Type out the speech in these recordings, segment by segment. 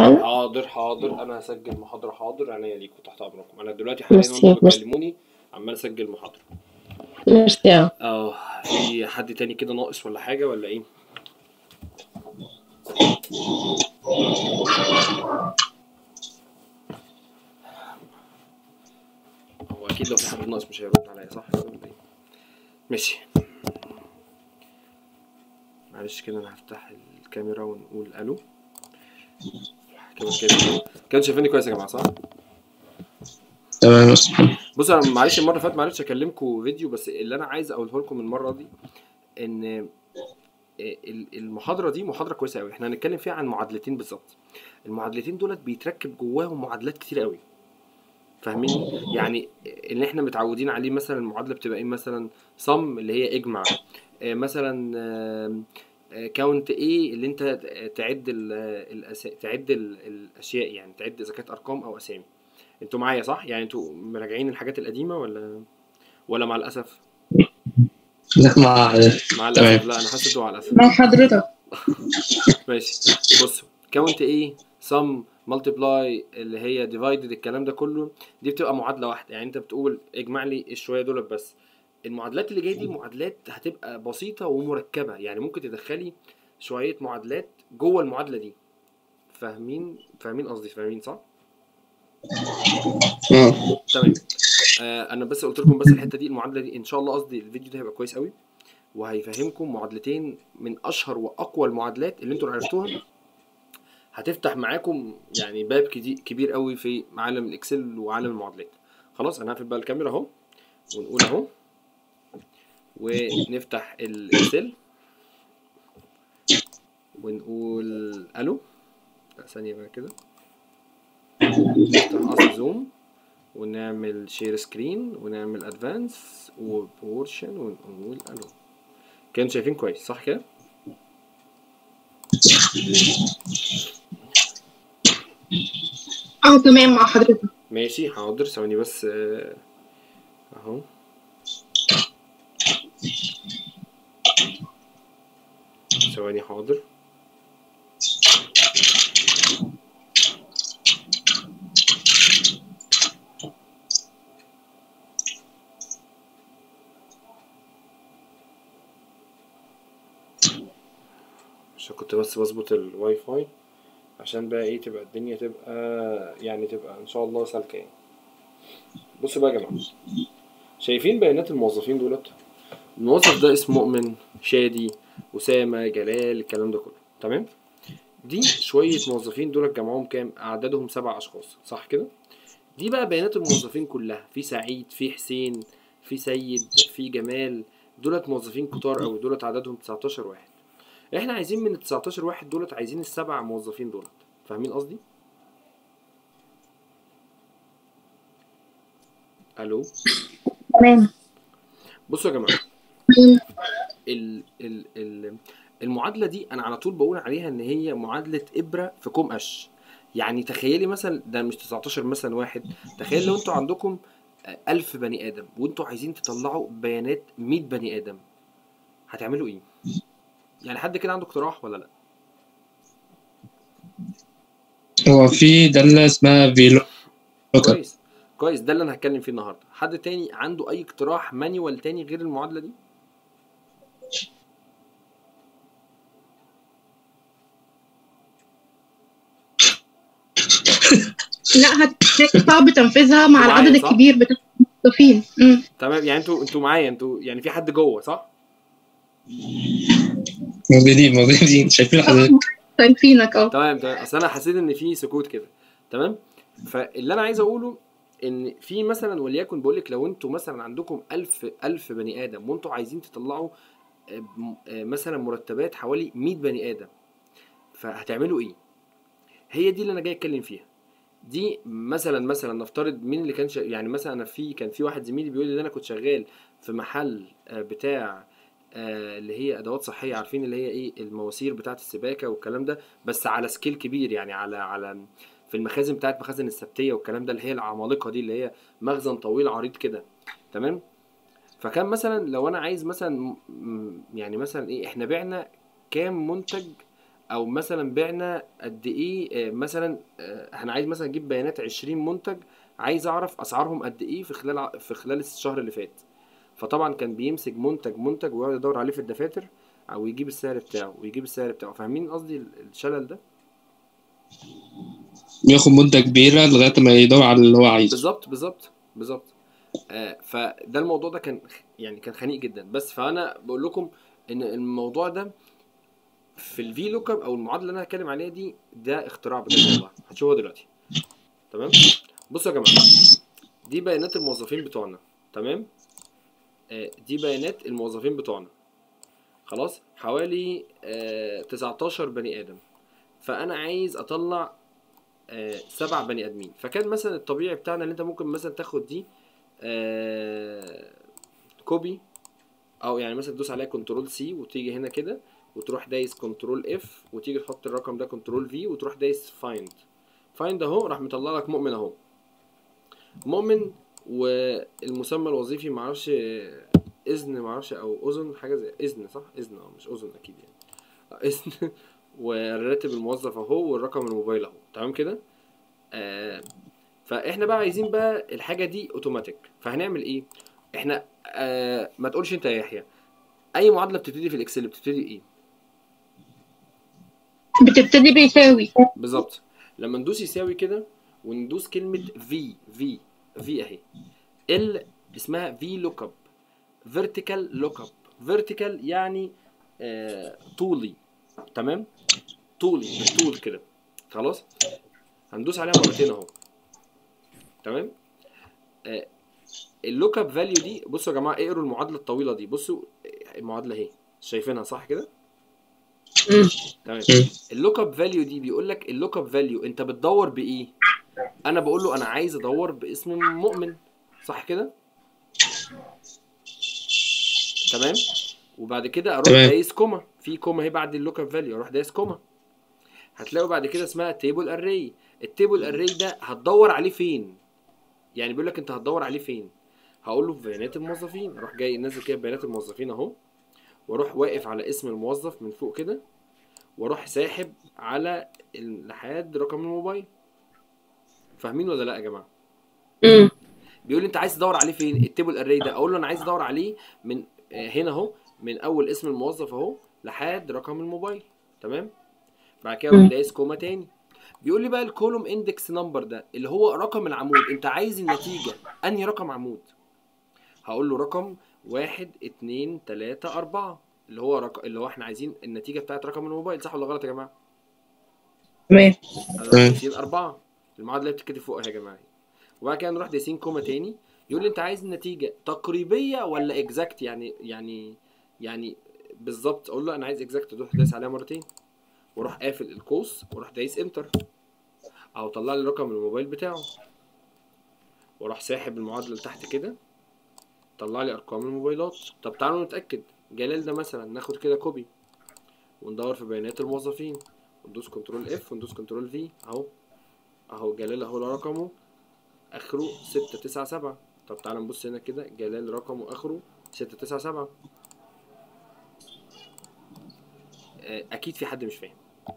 حاجة حاضر حاضر انا هسجل محاضره حاضر عينيا ليكم تحت امركم انا دلوقتي حاليا ميرسي وانتوا ميرسي بتكلموني عمال اسجل محاضره ميرسي يا اه في حد تاني كده ناقص ولا حاجه ولا ايه هو اكيد لو في حد ناقص مش هيرد عليا صح كده ولا ايه ماشي معلش كده انا هفتح الكاميرا ونقول الو كده كده كده شايفيني كويس يا جماعه صح تمام يا أستاذ محمد. بص انا معلش المره اللي فاتت معرفتش اكلمكم فيديو بس اللي انا عايز اقوله لكم المره دي ان ال- المحاضره دي محاضره كويسه قوي احنا هنتكلم فيها عن معادلتين بالظبط المعادلتين دولت بيتركب جواهم معادلات كتير قوي فاهمين يعني اللي احنا متعودين عليه مثلا المعادله بتبقى ايه مثلا صم اللي هي اجمع آه، مثلا كاونت ايه اللي انت تعد ال الأس... تعد ال- الاشياء يعني تعد اذا كانت ارقام او اسامي انتوا معايا صح يعني انتوا مراجعين الحاجات القديمه ولا ولا مع الاسف لا مع مع تمام. الاسف لا انا حاسس انتوا مع الاسف مع حضرتك ماشي بصوا كاونت ايه سم ملتبلاي اللي هي ديفايدد الكلام ده كله دي بتبقى معادله واحده يعني انت بتقول اجمع لي الشويه دول بس المعادلات اللي جايه دي معادلات هتبقى بسيطه ومركبه يعني ممكن تدخلي شويه معادلات جوه المعادله دي فاهمين فاهمين قصدي فاهمين صح آه. تمام آه انا بس قلت لكم بس الحته دي المعادله دي ان شاء الله قصدي الفيديو ده هيبقى كويس قوي وهيفهمكم معادلتين من اشهر واقوى المعادلات اللي انتوا عرفتوها هتفتح معاكم يعني باب كدي- كبير قوي في عالم الاكسل وعالم المعادلات خلاص انا هقفل بقى الكاميرا اهو ونقول اهو ونفتح الاكسل ونقول الو لا ثانيه بقى كده نفتح اصل زوم ونعمل شير سكرين ونعمل ادفانس وبورشن ونقول الو كانوا شايفين كويس صح كده اه تمام مع حضرتك ماشي حاضر ثواني بس آه، اهو ثواني حاضر عشان كنت بس بظبط الواي فاي عشان بقى ايه تبقى الدنيا تبقى يعني تبقى ان شاء الله سالكه يعني بصوا بقى يا جماعه شايفين بيانات الموظفين دولت الموظف ده اسمه مؤمن شادي اسامه جلال الكلام ده كله تمام دي شويه موظفين دولت جمعهم كام اعدادهم سبع اشخاص صح كده دي بقى بيانات الموظفين كلها في سعيد في حسين في سيد في جمال دولت موظفين كتار قوي دولت عددهم 19 واحد احنا عايزين من ال 19 واحد دولت عايزين السبع موظفين دولت فاهمين قصدي الو تمام بصوا يا جماعه ال ال ال المعادله دي انا على طول بقول عليها ان هي معادله ابره في كوم قش يعني تخيلي مثلا ده مش 19 مثلا واحد تخيل لو انتوا عندكم آه، 1000 بني ادم وانتوا عايزين تطلعوا بيانات 100 بني ادم هتعملوا ايه يعني حد كده عنده اقتراح ولا لا هو في دالة اسمها فيلو كويس كويس ده اللي انا هتكلم فيه النهارده حد تاني عنده اي اقتراح مانيوال تاني غير المعادله دي لا هت- صعب تنفيذها مع معايا، العدد صح؟ الكبير بتاع الموظفين أمم. تمام يعني انتوا انتوا معايا انتوا يعني في حد جوه صح موجودين موجودين شايفين حضرتك شايفينك اه تمام تمام اصل انا حسيت ان في سكوت كده تمام فاللي انا عايز اقوله ان في مثلا وليكن بقول لك لو انتوا مثلا عندكم 1000 1000 بني ادم وانتوا عايزين تطلعوا آه، م- آه، مثلا مرتبات حوالي 100 بني ادم فهتعملوا ايه هي دي اللي انا جاي اتكلم فيها دي مثلا مثلا نفترض مين اللي كان شا... يعني مثلا انا في كان في واحد زميلي بيقول لي ان انا كنت شغال في محل آه، بتاع آه، اللي هي ادوات صحيه عارفين اللي هي ايه المواسير بتاعه السباكه والكلام ده بس على سكيل كبير يعني على على في المخازن بتاعت مخازن السبتيه والكلام ده اللي هي العمالقه دي اللي هي مخزن طويل عريض كده تمام فكان مثلا لو انا عايز مثلا م- م- يعني مثلا ايه احنا بعنا كام منتج او مثلا بعنا قد ايه آه، مثلا آه، انا عايز مثلا اجيب بيانات 20 منتج عايز اعرف اسعارهم قد ايه في خلال ع- في خلال الشهر اللي فات فطبعا كان بيمسك منتج منتج ويقعد يدور عليه في الدفاتر او يجيب السعر بتاعه ويجيب السعر بتاعه فاهمين قصدي ال- الشلل ده بياخد مدة كبيرة لغاية ما يدور على اللي هو عايزه بالظبط بالظبط بالظبط آه فده الموضوع ده كان يعني كان خنيق جدا بس فانا بقول لكم ان الموضوع ده في الفي لوك اب او المعادله اللي انا هتكلم عليها دي ده اختراع بجد والله هتشوفوها دلوقتي تمام بصوا يا جماعه دي بيانات الموظفين بتوعنا تمام آه دي بيانات الموظفين بتوعنا خلاص حوالي آه 19 بني ادم فانا عايز اطلع آه، سبع بني ادمين فكان مثلا الطبيعي بتاعنا اللي انت ممكن مثلا تاخد دي آه، كوبي او يعني مثلا تدوس عليها كنترول سي وتيجي هنا كده وتروح دايس كنترول اف وتيجي تحط الرقم ده كنترول في وتروح دايس فايند فايند اهو راح مطلع لك مؤمن اهو مؤمن والمسمى الوظيفي معرفش آه، اذن معرفش او اذن حاجه زي اذن صح اذن اه مش اذن اكيد يعني آه، اذن وراتب الموظف اهو والرقم الموبايل اهو تمام كده آه فاحنا بقى عايزين بقى الحاجه دي اوتوماتيك فهنعمل ايه احنا آه ما تقولش انت يا يحيى اي معادله بتبتدي في الاكسل بتبتدي ايه بتبتدي بيساوي بالظبط لما ندوس يساوي كده وندوس كلمه في في في اهي ال اسمها في لوك اب فيرتيكال لوك اب فيرتيكال يعني آه طولي تمام طولي بالطول كده خلاص هندوس عليها مرتين اهو تمام آه اللوك اب فاليو دي بصوا يا جماعه اقروا المعادله الطويله دي بصوا المعادله اهي شايفينها صح كده مم. تمام مم. اللوك اب فاليو دي بيقول لك اللوك اب فاليو انت بتدور بايه انا بقول له انا عايز ادور باسم مؤمن صح كده تمام وبعد كده اروح تمام. دايس كوما في كوما اهي بعد اللوك اب فاليو اروح دايس كوما هتلاقوا بعد كده اسمها تيبل اري التيبل اري ده هتدور عليه فين يعني بيقول لك انت هتدور عليه فين هقول له في بيانات الموظفين اروح جاي نازل كده بيانات الموظفين اهو واروح واقف على اسم الموظف من فوق كده واروح ساحب على ال- لحد رقم الموبايل فاهمين ولا لا يا جماعه مم. بيقول لي انت عايز تدور عليه فين التيبل اري ده اقول له انا عايز ادور عليه من آه، هنا اهو من اول اسم الموظف اهو لحد رقم الموبايل تمام بعد كده اروح مم. دايس كوما تاني بيقول لي بقى الكولوم اندكس نمبر ده اللي هو رقم العمود انت عايز النتيجه انهي رقم عمود هقول له رقم واحد اتنين تلاتة أربعة اللي هو رقم اللي هو احنا عايزين النتيجة بتاعت رقم الموبايل صح ولا غلط يا جماعة؟ تمام انا تمام. دايسين أربعة المعادلة اللي بتتكتب فوقها يا جماعة وبعد كده نروح دايسين كوما تاني يقول لي أنت عايز النتيجة تقريبية ولا اكزاكت يعني يعني يعني بالظبط أقول له أنا عايز اكزاكت تروح دايس عليها مرتين واروح قافل القوس واروح دايس انتر أو طلع لي رقم الموبايل بتاعه واروح ساحب المعادلة لتحت كده طلع لي أرقام الموبايلات طب تعالوا نتأكد جلال ده مثلا ناخد كده كوبي وندور في بيانات الموظفين وندوس كنترول اف وندوس كنترول في اهو اهو جلال اهو ده رقمه اخره ستة تسعة سبعة طب تعالى نبص هنا كده جلال رقمه اخره ستة تسعة سبعة آه، اكيد في حد مش فاهم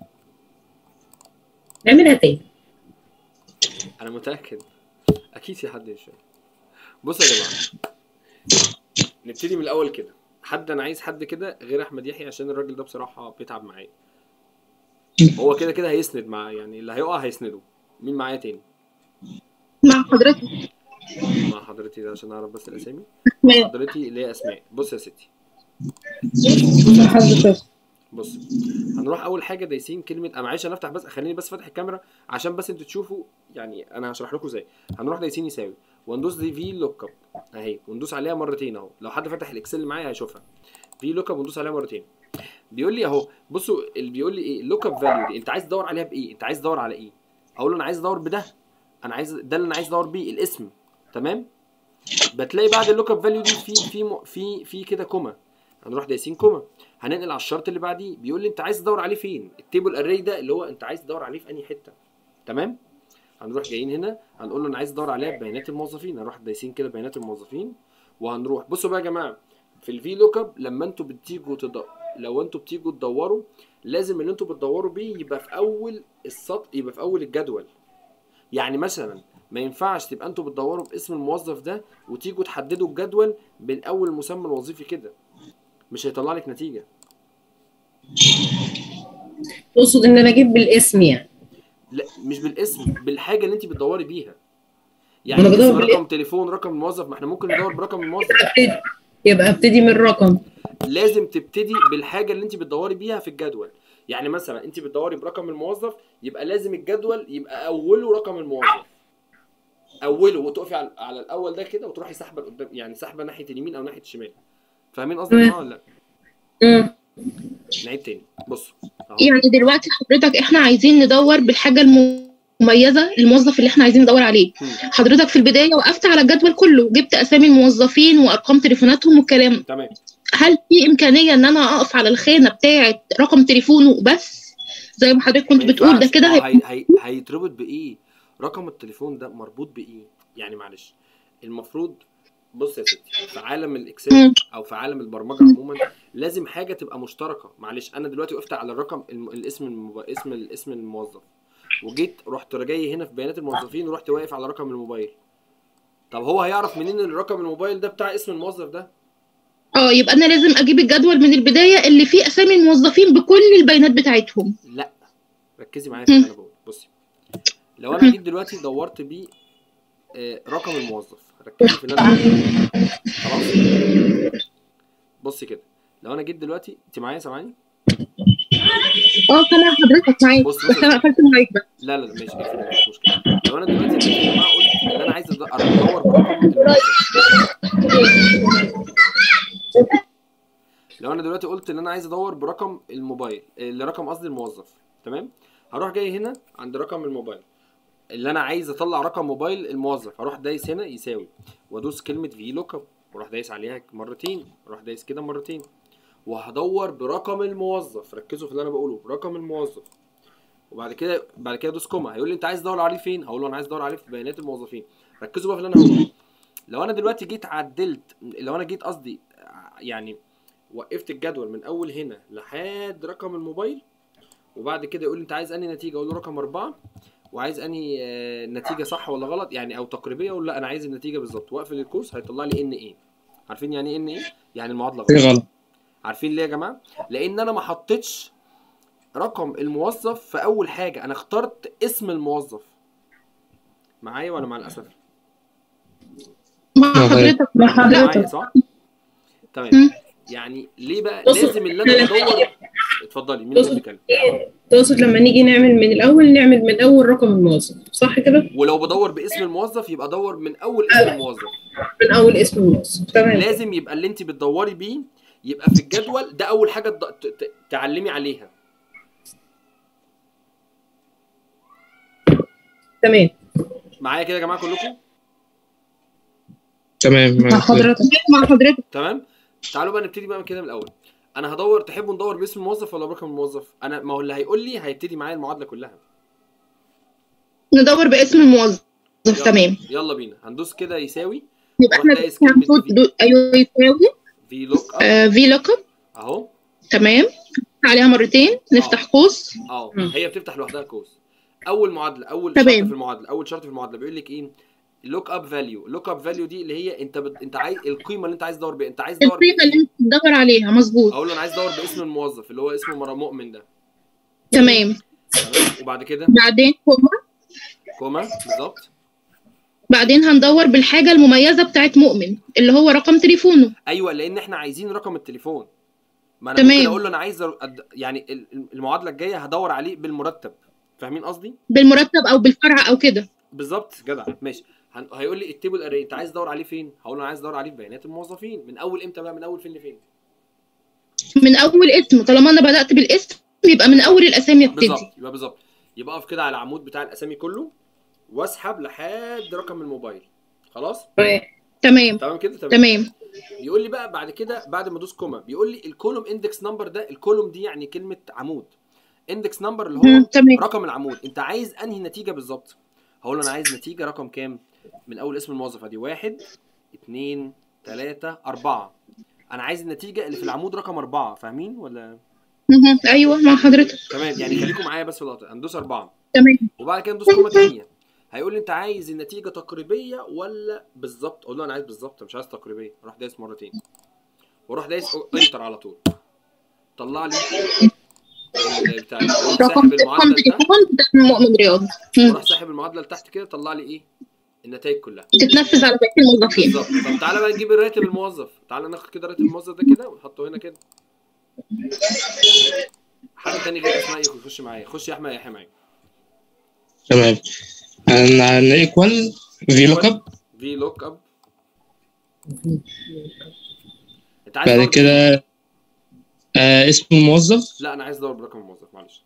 نعملها تاني انا متاكد اكيد في حد مش فاهم بصوا يا جماعه نبتدي من الاول كده حد انا عايز حد كده غير احمد يحيى عشان الراجل ده بصراحه بيتعب معايا هو كده كده هيسند مع يعني اللي هيقع هيسنده مين معايا تاني مع حضرتك مع حضرتي ده عشان اعرف بس الاسامي اسماء حضرتي اللي هي اسماء بص يا ستي حظ شخص بص هنروح اول حاجه دايسين كلمه انا معلش انا افتح بس خليني بس فاتح الكاميرا عشان بس انتوا تشوفوا يعني انا هشرح لكم ازاي هنروح دايسين يساوي وندوس دي في لوك اب اهي وندوس عليها مرتين اهو لو حد فتح الاكسل معايا هيشوفها في لوك اب وندوس عليها مرتين بيقول لي اهو بصوا اللي بيقول لي ايه لوك اب فاليو دي انت عايز تدور عليها بايه انت عايز تدور على ايه اقول له انا عايز ادور بده انا عايز ده اللي انا عايز ادور بيه الاسم تمام بتلاقي بعد اللوك اب فاليو دي في في م- في في كده كوما هنروح دايسين كوما هننقل على الشرط اللي بعديه بيقول لي انت عايز تدور عليه فين التيبل اري ده اللي هو انت عايز تدور عليه في انهي حته تمام هنروح جايين هنا هنقول له انا عايز ادور عليها ببيانات الموظفين هنروح دايسين كده بيانات الموظفين وهنروح بصوا بقى يا جماعه في الفي لوك اب لما انتوا بتيجوا تد... لو انتوا بتيجوا تدوروا لازم اللي انتوا بتدوروا بيه يبقى في اول السطر يبقى في اول الجدول يعني مثلا ما ينفعش تبقى انتوا بتدوروا باسم الموظف ده وتيجوا تحددوا الجدول من اول المسمى الوظيفي كده مش هيطلع لك نتيجه تقصد ان انا اجيب بالاسم يعني لا مش بالاسم بالحاجه اللي انت بتدوري بيها يعني أنا بدور اسم بالاسم. رقم تليفون رقم الموظف ما احنا ممكن ندور برقم الموظف ابتدي يبقى ابتدي من الرقم لازم تبتدي بالحاجه اللي انت بتدوري بيها في الجدول يعني مثلا انت بتدوري برقم الموظف يبقى لازم الجدول يبقى اوله رقم الموظف اوله وتقفي على, على الاول ده كده وتروحي سحبه لقدام يعني سحبه ناحيه اليمين او ناحيه الشمال فاهمين قصدي يا جماعة ولا لا امم نعيد تاني بصوا اهو يعني دلوقتي حضرتك احنا عايزين ندور بالحاجه المميزه الموظف اللي احنا عايزين ندور عليه مم. حضرتك في البدايه وقفت على الجدول كله جبت اسامي الموظفين وارقام تليفوناتهم والكلام تمام هل في امكانيه ان انا اقف على الخانه بتاعه رقم تليفونه بس زي ما حضرتك كنت ما بتقول ده ينفعش. كده ما هو هيبقى هي... هي... هيتربط بايه رقم التليفون ده مربوط بايه يعني معلش المفروض بص يا ستي في عالم الاكسل مم. او في عالم البرمجه عموما لازم حاجه تبقى مشتركه معلش انا دلوقتي وقفت على الرقم الم... الاسم المب... اسم الاسم الموظف وجيت رحت جاي هنا في بيانات الموظفين ورحت واقف على رقم الموبايل طب هو هيعرف منين ان الرقم الموبايل ده بتاع اسم الموظف ده اه يبقى انا لازم اجيب الجدول من البدايه اللي فيه اسامي الموظفين بكل البيانات بتاعتهم لا ركزي معايا في اللي انا بقوله بصي لو انا جيت دلوقتي دورت بيه آه، رقم الموظف ركزي في اللي انا بقوله خلاص بصي كده لو انا جيت دلوقتي انت معايا سامعاني اه سامع حضرتك معاك بص- بس انا قفلت المايك بقى لا لا لا ماشي اقفل مش مشكله لو انا دلوقتي جيت يا جماعه قلت ان انا عايز أد- ادور برقم الموظف لو انا دلوقتي قلت ان انا عايز ادور برقم الموبايل اللي رقم قصدي الموظف تمام هروح جاي هنا عند رقم الموبايل اللي انا عايز اطلع رقم موبايل الموظف هروح دايس هنا يساوي وادوس كلمه في لوك اب واروح دايس عليها مرتين واروح دايس كده مرتين وهدور برقم الموظف ركزوا في اللي انا بقوله رقم الموظف وبعد كده بعد كده ادوس كوما هيقول لي انت عايز تدور عليه فين هقول له انا عايز ادور عليه في بيانات الموظفين ركزوا بقى في اللي انا هقوله لو انا دلوقتي جيت عدلت لو انا جيت قصدي يعني وقفت الجدول من اول هنا لحد رقم الموبايل وبعد كده يقول لي انت عايز انهي نتيجه اقول له رقم أربعة وعايز انهي آه، نتيجه صح ولا غلط يعني او تقريبيه ولا لا انا عايز النتيجه بالظبط واقفل القوس هيطلع لي ان ايه عارفين يعني ايه ان ايه يعني المعادله حاجه غلط غلط عارفين ليه يا جماعه لان انا ما حطيتش رقم الموظف في اول حاجه انا اخترت اسم الموظف معايا ولا مع الاسف مع آه، حضرتك مع معايا حضرتك صح تمام مم. يعني ليه بقى بص، لازم اللي انا بدور اتفضلي مين بص. اللي بيتكلم تقصد لما نيجي نعمل من الاول نعمل من اول رقم الموظف صح كده ولو بدور باسم الموظف يبقى ادور من اول اسم الموظف من اول اسم الموظف تمام لازم يبقى اللي انت بتدوري بيه يبقى في الجدول ده اول حاجه تد- ت- ت- تعلمي عليها تمام معايا كده يا جماعه كلكم تمام مع حضرتك مع حضرتك تمام تعالوا بقى نبتدي بقى كده من الاول انا هدور تحبوا ندور باسم الموظف ولا برقم الموظف انا ما هو اللي هيقول لي هيبتدي معايا المعادله كلها ندور باسم الموظف يلا. تمام يبقى بينا هندوس كده يساوي يبقى احنا روح دايس كلمة هنحط في. دو- ايوه يساوي في لوك اب آه في لوك اب اهو تمام عليها مرتين نفتح قوس اه مم. هي بتفتح لوحدها قوس اول معادله اول تمام. شرط في المعادله اول شرط في المعادله بيقول لك ايه لوك اب فاليو لوك اب فاليو دي اللي هي انت بت... انت عايز القيمه اللي انت عايز تدور بيها انت عايز تدور القيمه اللي انت بتدور عليها مظبوط اقول له انا عايز ادور باسم الموظف اللي هو اسمه مر- مؤمن ده تمام تمام وبعد كده بعدين كوما كوما بالظبط بعدين هندور بالحاجه المميزه بتاعت مؤمن اللي هو رقم تليفونه ايوه لان احنا عايزين رقم التليفون ما انا تمام. ممكن اقول له انا عايز أر- أد... يعني ال- المعادله الجايه هدور عليه بالمرتب فاهمين قصدي بالمرتب او بالفرع او كده بالظبط جدع ماشي هن... هيقول لي التيبل اري انت عايز تدور عليه فين هقول له انا عايز ادور عليه في بيانات الموظفين من اول امتى بقى من اول فين لفين من اول اسم طالما انا بدات بالاسم يبقى من اول الاسامي ابتدي بالظبط يبقى بالظبط يبقى اقف كده على العمود بتاع الاسامي كله واسحب لحد رقم الموبايل خلاص تمام تمام كده تمام تمام بيقول لي بقى بعد كده بعد ما ادوس كوما بيقول لي الكولوم اندكس نمبر ده الكولوم دي يعني كلمه عمود اندكس نمبر اللي مم، هو تمام رقم العمود انت عايز انهي نتيجه بالظبط هقول له انا عايز نتيجه رقم كام من اول اسم الموظف ادي واحد اتنين تلاته اربعه انا عايز النتيجه اللي في العمود رقم أربعة فاهمين ولا مهم. ايوه مع حضرتك تمام يعني خليكم معايا بس في اللقطه هندوس أربعة تمام وبعد كده ندوس كومه تانية هيقول لي انت عايز النتيجه تقريبيه ولا بالظبط اقول له انا عايز بالظبط مش عايز تقريبيه اروح دايس مرتين واروح دايس انتر على طول طلع لي ال- بتاع واروح رقم ساحب رقم المعادله لتحت تليفون بتاع مؤمن رياض مم. واروح ساحب المعادله لتحت كده طلع لي ايه النتائج كلها تتنفذ على بقيه الموظفين بالظبط طب تعالى بقى نجيب راتب الموظف تعالى ناخد كده راتب الموظف ده كده ونحطه هنا كده حد تاني غير اسماء يخش معايا خش يا احمد يا يحيى معايا تمام هن ايكوال في لوك اب في لوك اب انت عايز بعد برضه- كده آه اسم الموظف لا انا عايز ادور برقم الموظف معلش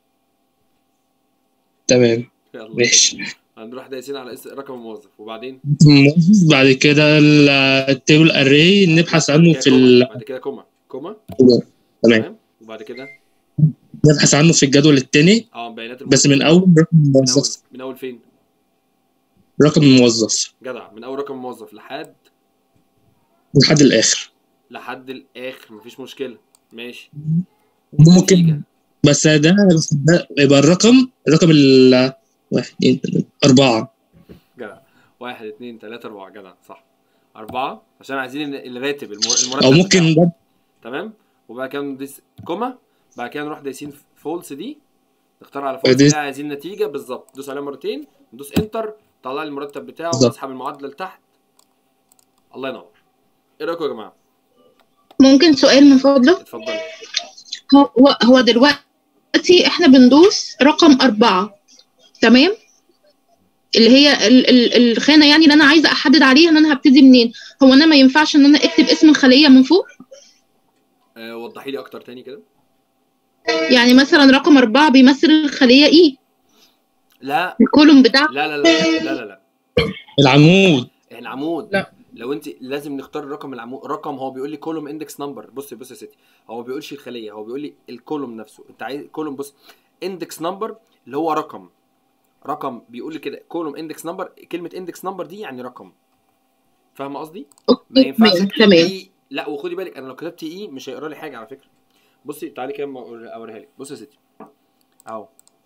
تمام يلا ماشي هنروح دايسين على اس- رقم الموظف وبعدين الموظف بعد كده ال- التيبل اري نبحث عنه كده في كوما. ال... بعد كده كوما كوما تمام وبعد كده نبحث عنه في الجدول الثاني اه بيانات بس الموظف. من اول رقم من اول الموظف من اول فين رقم الموظف جدع من اول رقم الموظف لحد لحد الاخر لحد الاخر مفيش مشكله ماشي ممكن نتيجة. بس ده بس ده يبقى الرقم الرقم ال واحد اثنين ثلاثة أربعة جدع واحد اتنين تلاته اربعه جدع صح اربعه عشان عايزين ال- الراتب المر- المرتب أو ممكن بتاعه. ده تمام وبعد كده نديس كوما بعد كده نروح دايسين فولس دي نختار على فولس وديس- دي عايزين نتيجه بالظبط ندوس عليها مرتين ندوس انتر طلع لي المرتب بتاعه بالظبط. ونسحب المعادله لتحت الله ينور ايه رايكم يا جماعه ممكن سؤال من فضلك اتفضلي هو هو دلوقتي احنا بندوس رقم أربعة تمام اللي هي ال ال الخانة يعني اللي أنا عايزة أحدد عليها إن أنا هبتدي منين هو أنا ما ينفعش إن أنا أكتب اسم الخلية من فوق آه وضحي لي اكتر تاني كده يعني مثلا رقم أربعة بيمثل الخلية إيه لا الكولوم بتاع لا لا لا لا لا, لا. العمود احنا عمود لا. لو انت لازم نختار الرقم العمود رقم هو بيقول لي كولوم اندكس نمبر بص بص يا ستي هو ما بيقولش الخليه هو بيقول لي الكولوم نفسه انت عايز كولوم بص اندكس نمبر اللي هو رقم رقم بيقول لي كده كولوم اندكس نمبر كلمه اندكس نمبر دي يعني رقم فاهم قصدي ما أوكي ينفعش تمام اكتب تمام اي لا وخدي بالك انا لو كتبت اي مش هيقرا لي حاجه على فكره بصي تعالي كده أما أور- اوريها لك بصي يا ستي اهو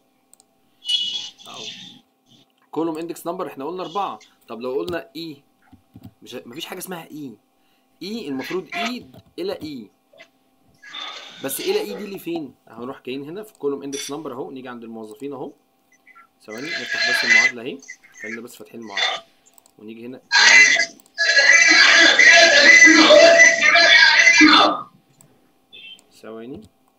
اهو كولوم اندكس نمبر احنا قلنا اربعه طب لو قلنا اي مش مفيش حاجه اسمها اي اي المفروض اي الى اي بس الى اي دي اللي فين هنروح جايين هنا في كولوم اندكس نمبر اهو نيجي عند الموظفين اهو ثواني نفتح بس المعادله اهي خلينا بس فاتحين المعادله ونيجي هنا ثواني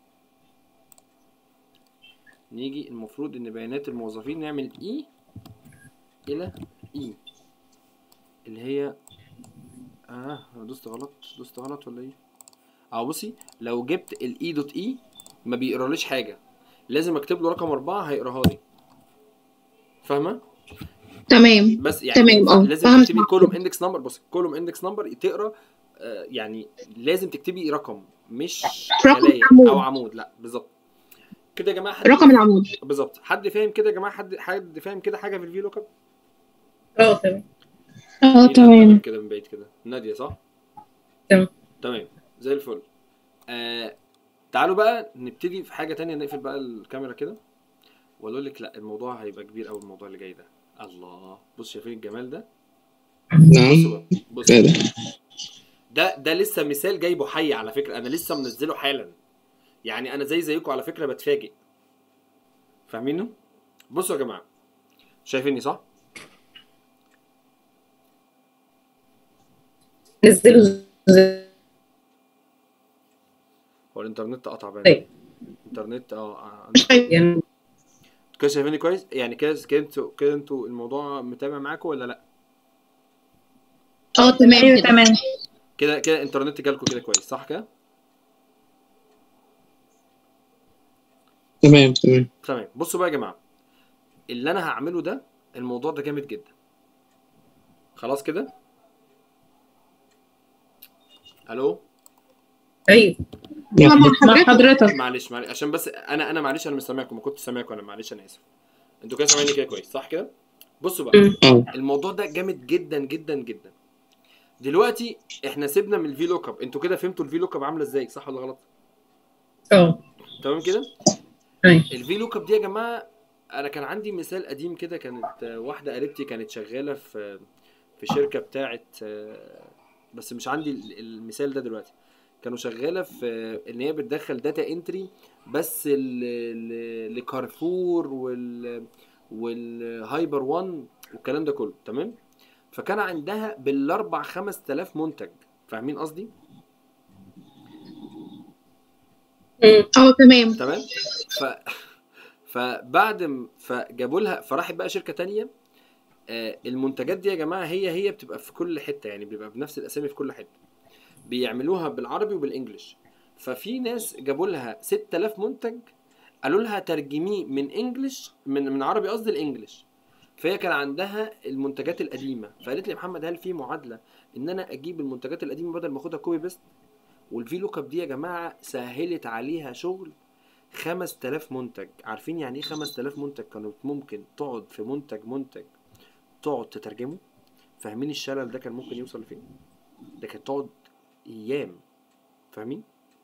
نيجي المفروض ان بيانات الموظفين نعمل اي الى اي اللي هي اه انا دوست غلط دوست غلط ولا ايه اه بصي لو جبت الاي دوت اي ما بيقراليش حاجه لازم اكتب له رقم أربعة هيقراها لي فاهمه تمام بس يعني تمام، اه، لازم فهمت تكتبي كولوم اندكس نمبر بص كولوم اندكس نمبر تقرا آه، يعني لازم تكتبي رقم مش رقم خلايا عمود. او عمود لا بالظبط كده يا جماعه حد رقم العمود بالظبط حد فاهم كده يا جماعه حد حد فاهم كده حاجه في الفي لوك اب اه تمام اه تمام كده من بعيد كده ناديه صح تمام. تمام زي الفل آه تعالوا بقى نبتدي في حاجه تانية نقفل بقى الكاميرا كده واقول لك لا الموضوع هيبقى كبير قوي الموضوع اللي جاي ده الله بص شايفين الجمال ده بص نعم بقى بص ايه ده ده ده لسه مثال جايبه حي على فكره انا لسه منزله حالا يعني انا زي زيكم على فكره بتفاجئ فاهمينه بصوا يا جماعه شايفيني صح نزلوا ز- هو الانترنت قطع بقى طيب. الانترنت اه آه، يعني كده شايفيني كويس يعني كده كده انتوا كده انتوا الموضوع متابع معاكم ولا لا اه تمام ايوه كده. تمام كده كده الانترنت جالكم كده كويس صح كده تمام تمام تمام بصوا بقى يا جماعه اللي انا هعمله ده الموضوع ده جامد جدا خلاص كده الو ايوه مع مع حضرتك حضرتك معلش معلش عشان بس انا انا معلش انا مش سامعكم ما كنتش سامعكم انا معلش انا اسف انتوا كده سامعيني كده كويس صح كده بصوا بقى مم. اه الموضوع ده جامد جدا جدا جدا دلوقتي احنا سيبنا من الفي لوك اب انتوا كده فهمتوا الفي لوك اب عامله ازاي صح ولا غلط اه تمام كده أيوة. الفي لوك اب دي يا جماعه انا كان عندي مثال قديم كده كانت آه، واحده قريبتي كانت شغاله في في شركه بتاعه آه، بس مش عندي ال- المثال ده دلوقتي كانوا شغاله في آه، ان هي بتدخل داتا انتري بس ل- ل- لكارفور وال والهايبر وان والكلام ده كله تمام فكان عندها بالاربع خمس تلاف منتج فاهمين قصدي مم. اه تمام تمام ف فبعد م- فجابوا لها فراحت بقى شركه تانية آه، المنتجات دي يا جماعه هي هي بتبقى في كل حته يعني بيبقى بنفس الاسامي في كل حته بيعملوها بالعربي وبالانجلش ففي ناس جابوا لها 6000 منتج قالوا لها ترجميه من انجلش من من عربي قصدي الانجلش فهي كان عندها المنتجات القديمه فقالت لي يا محمد هل في معادله ان انا اجيب المنتجات القديمه بدل ما اخدها كوبي بيست والفي لوك اب دي يا جماعه سهلت عليها شغل 5000 منتج عارفين يعني ايه 5000 منتج كانوا ممكن تقعد في منتج منتج تقعد تترجمه فاهمين الشلل ده كان ممكن يوصل لفين ده كانت تقعد ايام فاهمين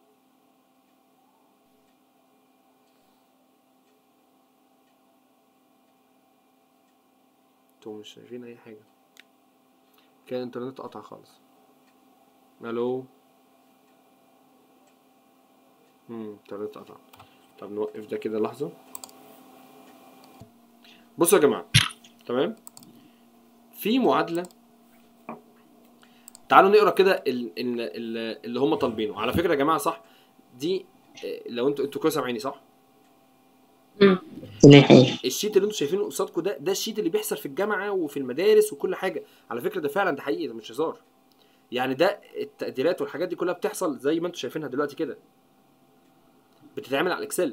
انتوا مش شايفين اي حاجه كان الانترنت قطع خالص الو امم الانترنت قطع طب نوقف ده كده لحظه بصوا يا جماعه تمام في معادله تعالوا نقرا كده ال- ال- ال- اللي هم طالبينه على فكره يا جماعه صح دي آه، لو انتوا انتوا كويس سامعيني صح مم. تمام حاضر الشيت اللي انتوا شايفينه قصادكم ده ده الشيت اللي بيحصل في الجامعه وفي المدارس وكل حاجه على فكره ده فعلا ده حقيقي ده مش هزار يعني ده التقديرات والحاجات دي كلها بتحصل زي ما انتوا شايفينها دلوقتي كده بتتعمل على الاكسل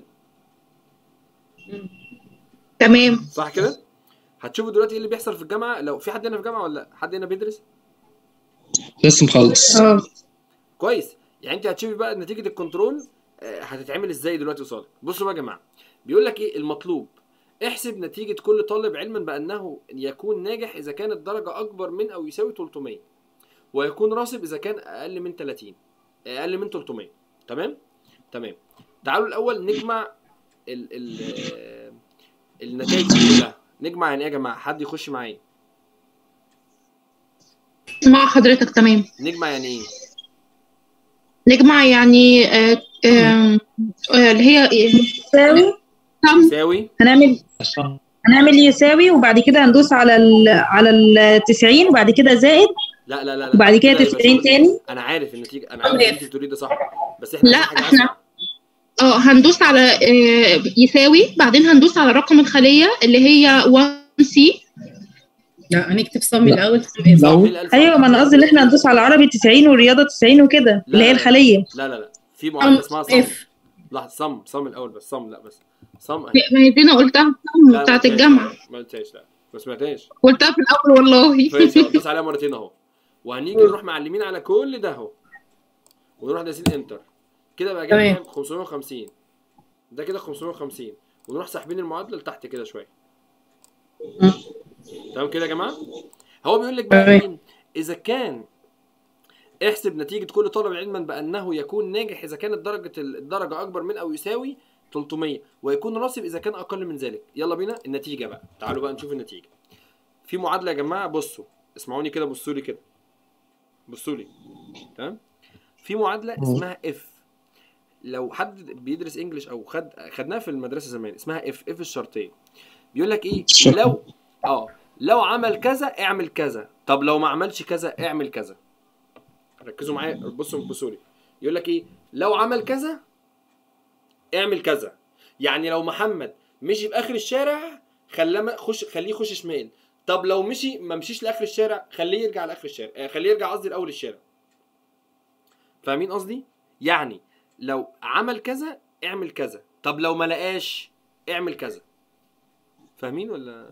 تمام صح كده هتشوفوا دلوقتي ايه اللي بيحصل في الجامعه لو في حد هنا في الجامعه ولا لا حد هنا بيدرس لسه مخلص اه كويس يعني انت هتشوفي بقى نتيجه الكنترول آه، هتتعمل ازاي دلوقتي قصادك بصوا بقى يا جماعه بيقول لك ايه المطلوب احسب نتيجه كل طالب علما بانه يكون ناجح اذا كانت درجه اكبر من او يساوي 300 ويكون راسب اذا كان اقل من 30 اقل من 300 تمام تمام تعالوا الاول نجمع ال ال آه، النتائج دي كلها نجمع يعني ايه يا جماعه حد يخش معايا مع حضرتك تمام نجمع يعني ايه نجمع يعني آه، آم، آه، اللي هي يساوي كم يساوي هنعمل هنعمل يساوي وبعد كده هندوس على ال على ال 90 وبعد كده زائد لا لا لا لا وبعد كده يبقى 90 صفر. تاني انا عارف النتيجه انا عارف اللي انت بتقوليه ده صح بس احنا لا، عايزين حاجه احنا- اسرع اه هندوس على آه، يساوي بعدين هندوس على رقم الخلية اللي هي 1 سي لا هنكتب صم لا. الاول ثم إيه؟ لو- مين الألف ايوه ما انا قصدي ان احنا هندوس على العربي 90 والرياضه 90 وكده اللي هي لا. الخليه لا لا لا في معادله اسمها صم اف لحظه صم صم الاول بس صم لا بس صم ما هي دي انا قلتها لا، ما بتاعت قلتهاش، الجامعة ما قلتهاش لا ما سمعتهاش قلتها في الأول والله ماشي دوس عليها مرتين اهو وهنيجي نروح معلمين على كل ده اهو ونروح داسين انتر كده بقى جايب تمام. كام 550 ده كده 550 ونروح ساحبين المعادله لتحت كده شويه مم. تمام كده يا جماعه هو بيقول لك بقى تمام. ايه اذا كان احسب نتيجة كل طالب علما بأنه يكون ناجح إذا كانت درجة الدرجة أكبر من أو يساوي 300 ويكون راسب إذا كان أقل من ذلك يلا بينا النتيجة بقى تعالوا بقى نشوف النتيجة في معادلة يا جماعة بصوا اسمعوني كده بصوا لي كده بصوا لي تمام في معادلة اسمها اف لو حد بيدرس انجلش او خد خدناها في المدرسة زمان اسمها اف اف الشرطية بيقول لك ايه الشرطية. لو اه لو عمل كذا اعمل كذا طب لو ما عملش كذا اعمل كذا ركزوا معايا بصوا بصوا لي يقول لك ايه لو عمل كذا اعمل كذا يعني لو محمد مشي في اخر الشارع خلاه خش خليه يخش شمال طب لو مشي ما مشيش لاخر الشارع خليه يرجع لاخر الشارع آه، خليه يرجع قصدي لاول الشارع فاهمين قصدي يعني لو عمل كذا اعمل كذا طب لو ما لقاش اعمل كذا فاهمين ولا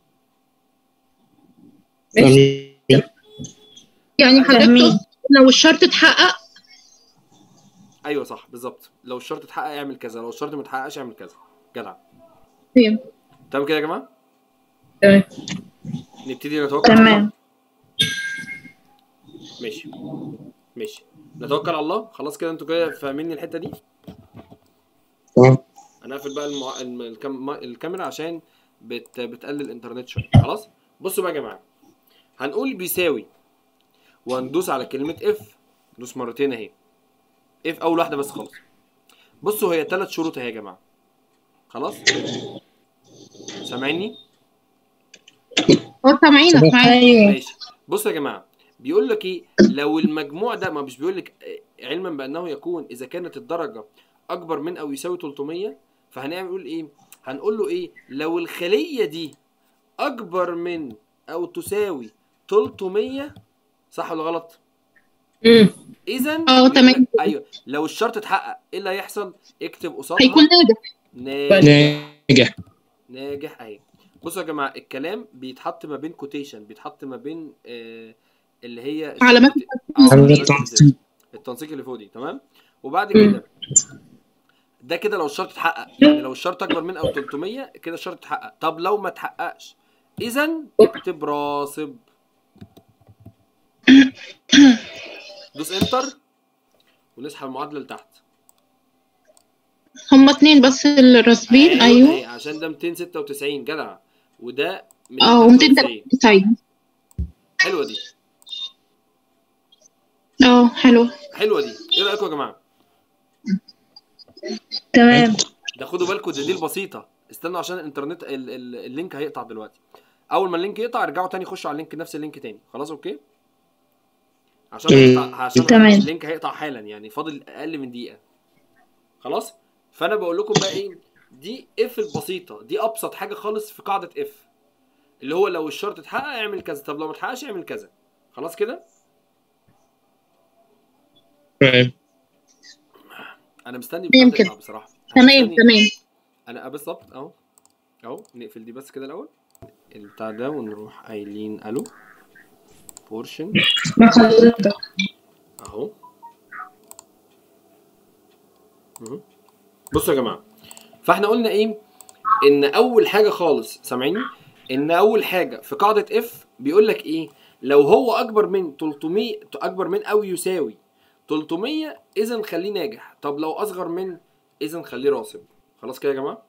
ماشي. يعني حضرتك فاهمين. تقصد لو الشرط اتحقق ايوه صح بالظبط لو الشرط اتحقق اعمل كذا لو الشرط ما اتحققش اعمل كذا جدع تمام. تمام كده يا جماعه تمام نبتدي نتوقع تمام ماشي ماشي نتوكل على الله خلاص كده انتوا كده فاهمين الحته دي تمام انا هقفل بقى المع... الم- الكام... الكاميرا عشان بت... بتقلل الانترنت شويه خلاص بصوا بقى يا جماعه هنقول بيساوي وهندوس على كلمه اف ندوس مرتين اهي اف اول واحده بس خالص بصوا هي ثلاث شروط اهي يا جماعه خلاص سامعيني هو سامعينك معاك ايوه ماشي بصوا يا جماعه بيقول لك ايه لو المجموع ده ما مش بيقول لك آه، علما بانه يكون اذا كانت الدرجه اكبر من او يساوي 300 فهنعمل نقول ايه هنقول له ايه لو الخليه دي اكبر من او تساوي 300 صح ولا غلط امم اذا اه، تمام. ايوه لو الشرط اتحقق ايه اللي هيحصل اكتب قصادها هيكون ناجح ناجح ناجح ناجح اهي بصوا يا جماعه الكلام بيتحط ما بين كوتيشن بيتحط ما بين آه اللي هي علامات آه، علامات علامات التنصيب. التنسيق اللي فوق دي تمام وبعد كده ده كده لو الشرط اتحقق يعني لو الشرط اكبر من او 300 كده الشرط اتحقق طب لو ما اتحققش اذا اكتب راسب دوس انتر ونسحب المعادله لتحت هما اتنين بس اللي راسبين أيوة، ايوه عشان ده 296 جدع وده اه 293 293 حلوه دي اه حلو حلوه دي ايه رايكم يا جماعه تمام ده خدوا بالكم ده دي البسيطه استنوا عشان الانترنت ال ال اللينك هيقطع دلوقتي اول ما اللينك يقطع ارجعوا تاني خشوا على اللينك نفس اللينك تاني خلاص اوكي عشان تمام. هيقطع عشان تمام. اللينك هيقطع حالا يعني فاضل اقل من دقيقه خلاص فانا بقول لكم بقى ايه دي اف البسيطه دي ابسط حاجه خالص في قاعده اف اللي هو لو الشرط اتحقق اعمل كذا طب لو ما اتحققش اعمل كذا خلاص كده تمام انا مستني تمام البتاع كده. تقطع بصراحه أنا تمام مستني- تمام انا آه بالظبط اهو اهو نقفل دي بس كده الاول البتاع ده ونروح قايلين الو بورشن مع حضرتك اهو مهم. بصوا يا جماعه فاحنا قلنا ايه ان اول حاجه خالص سامعيني ان اول حاجه في قاعده اف بيقول لك ايه لو هو اكبر من 300 اكبر من او يساوي 300 اذا خليه ناجح طب لو اصغر من اذا خليه راسب خلاص كده يا جماعه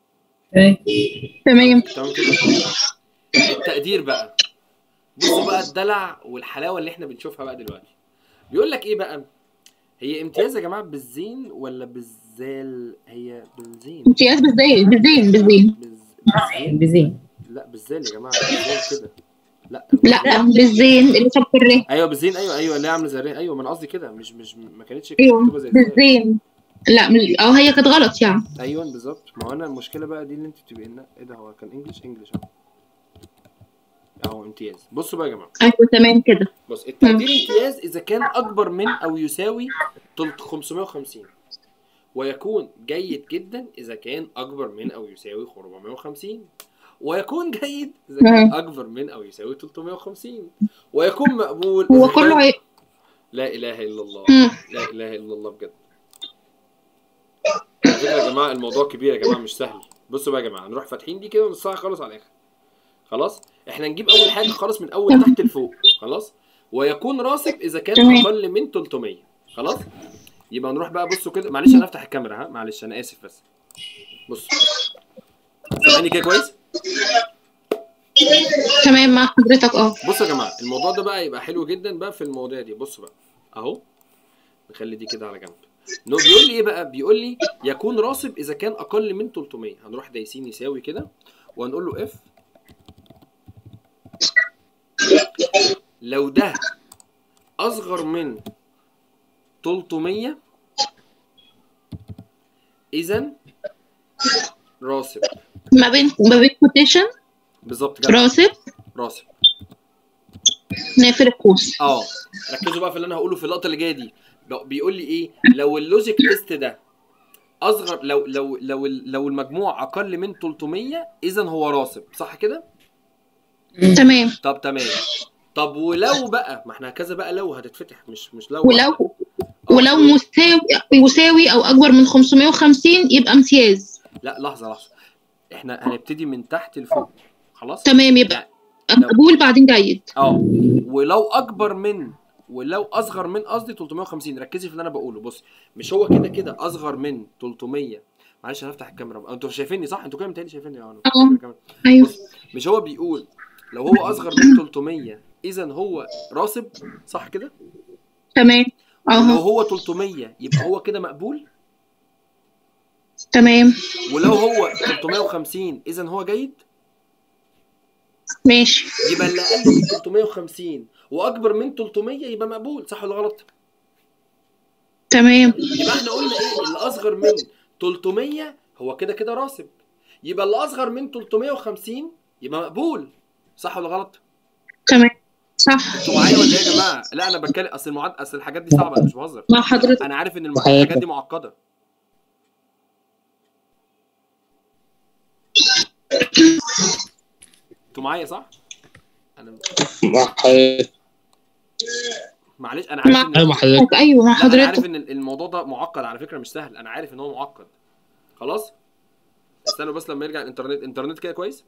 تمام تمام كده التقدير بقى بصوا بقى الدلع والحلاوه اللي احنا بنشوفها بقى دلوقتي بيقول لك ايه بقى هي امتياز يا جماعه بالزين ولا بالزال هي بالزين امتياز بالزين بالزين بالزين بز... بالزين بزين لا بالزال يا جماعه بالزال كده لا لا بالزين اللي صب الره ايوه بالزين ايوه ايوه اللي هي عامله زي الري. ايوه ما انا قصدي كده مش مش ما كانتش ايوه مكتوبه زي الزال. بالزين لا مش اه هي كانت غلط يعني ايوه بالظبط ما هو انا المشكله بقى دي اللي انت تبقى إن... ايه ده هو كان انجلش انجلش اهو اهو امتياز بصوا بقى يا جماعه ايوه تمام كده بص التقدير امتياز اذا كان اكبر من او يساوي 550 ويكون جيد جدا اذا كان اكبر من او يساوي 450 ويكون جيد اذا كان مم. اكبر من او يساوي 350 ويكون مقبول هو إذا كله كان- هي... لا اله الا الله مم. لا اله الا الله بجد على فكره يا جماعه الموضوع كبير يا جماعه مش سهل بصوا بقى يا جماعه نروح فاتحين دي كده ونصها خالص على الاخر خلاص احنا نجيب اول حاجه خالص من اول تحت لفوق خلاص ويكون راسب اذا كان تمام. اقل من 300 خلاص يبقى نروح بقى بصوا كده معلش انا افتح الكاميرا ها معلش انا اسف بس بصوا سامعني كده كويس تمام مع حضرتك اه بصوا يا جماعه الموضوع ده بقى يبقى حلو جدا بقى في المواضيع دي بصوا بقى اهو نخلي دي كده على جنب نو بيقول لي ايه بقى بيقول لي يكون راسب اذا كان اقل من 300 هنروح دايسين يساوي كده وهنقول له اف لو ده اصغر من 300 اذا راسب ما بين ما بين كوتيشن بالظبط كده راسب راسب نافر القوس اه ركزوا بقى في اللي انا هقوله في اللقطه اللي جايه دي بق- بيقول لي ايه لو اللوجيك تيست ده اصغر لو لو لو لو المجموع اقل من 300 اذا هو راسب صح كده تمام طب تمام طب ولو بقى ما احنا كذا بقى لو هتتفتح مش مش لو ولو آه، ولو إيه؟ مساوي يساوي او اكبر من 550 يبقى امتياز لا لحظه لحظه احنا هنبتدي من تحت لفوق خلاص تمام يبقى لو- مقبول بعدين جيد اه ولو اكبر من ولو اصغر من قصدي 350 ركزي في اللي انا بقوله بص مش هو كده كده اصغر من 300 معلش انا هفتح الكاميرا انتوا شايفيني صح انتوا كده متهيألي شايفيني اه أنا- ايوه بص مش هو بيقول لو هو اصغر من 300 اذا هو راسب صح كده تمام لو اه هو 300 يبقى هو كده مقبول تمام ولو هو 350 اذا هو جيد ماشي يبقى اللي اقل من 350 واكبر من 300 يبقى مقبول صح ولا غلط تمام يبقى احنا قلنا ايه اللي اصغر من 300 هو كده كده راسب يبقى اللي اصغر من 350 يبقى مقبول صح ولا غلط تمام صح انتوا معايا ولا ايه يا جماعه لا انا بتكلم اصل المعاد اصل الحاجات دي صعبه انا مش بهزر مع حضرتك انا عارف ان الم- صحيح. الحاجات دي معقده انتوا معايا صح انا معلش انا عارف ان ايوه مع حضرتك ايوه مع لا انا عارف حضرتك ان الموضوع ده معقد على فكره مش سهل انا عارف ان هو معقد خلاص استنوا بس لما يرجع الانترنت الانترنت كده كويس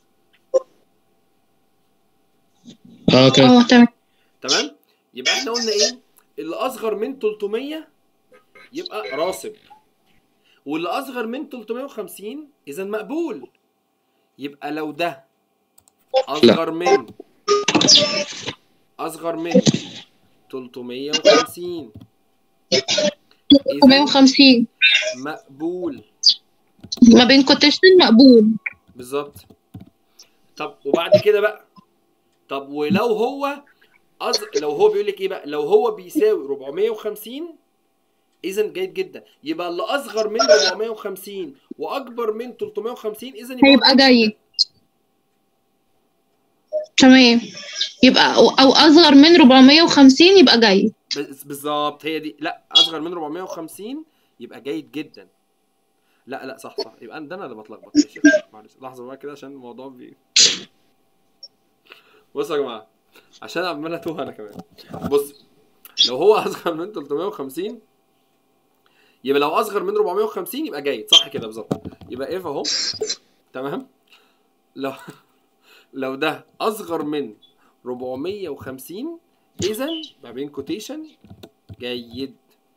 اه كده اه تمام تمام يبقى احنا قلنا ايه اللي اصغر من 300 يبقى راسب واللي اصغر من 350 اذا مقبول يبقى لو ده اصغر من اصغر من 350 اذا 150 مقبول ما بين كوتيشن مقبول بالظبط طب وبعد كده بقى طب ولو هو أز... لو هو بيقول لك ايه بقى لو هو بيساوي 450 اذا جيد جدا يبقى اللي اصغر من 450 واكبر من 350 اذا يبقى هيبقى جيد تمام يبقى او أو اصغر من 450 يبقى جيد بز- بالظبط هي دي لا اصغر من 450 يبقى جيد جدا لا لا صح صح يبقى ده انا اللي بتلخبط ماشي. معلش لحظه بقى كده عشان الموضوع بي بصوا يا جماعه عشان عمال اتوه انا كمان بص لو هو اصغر من 350 يبقى لو اصغر من 450 يبقى جيد صح كده بالظبط يبقى اف اهو تمام لو لو ده اصغر من 450 اذا ما بين كوتيشن جيد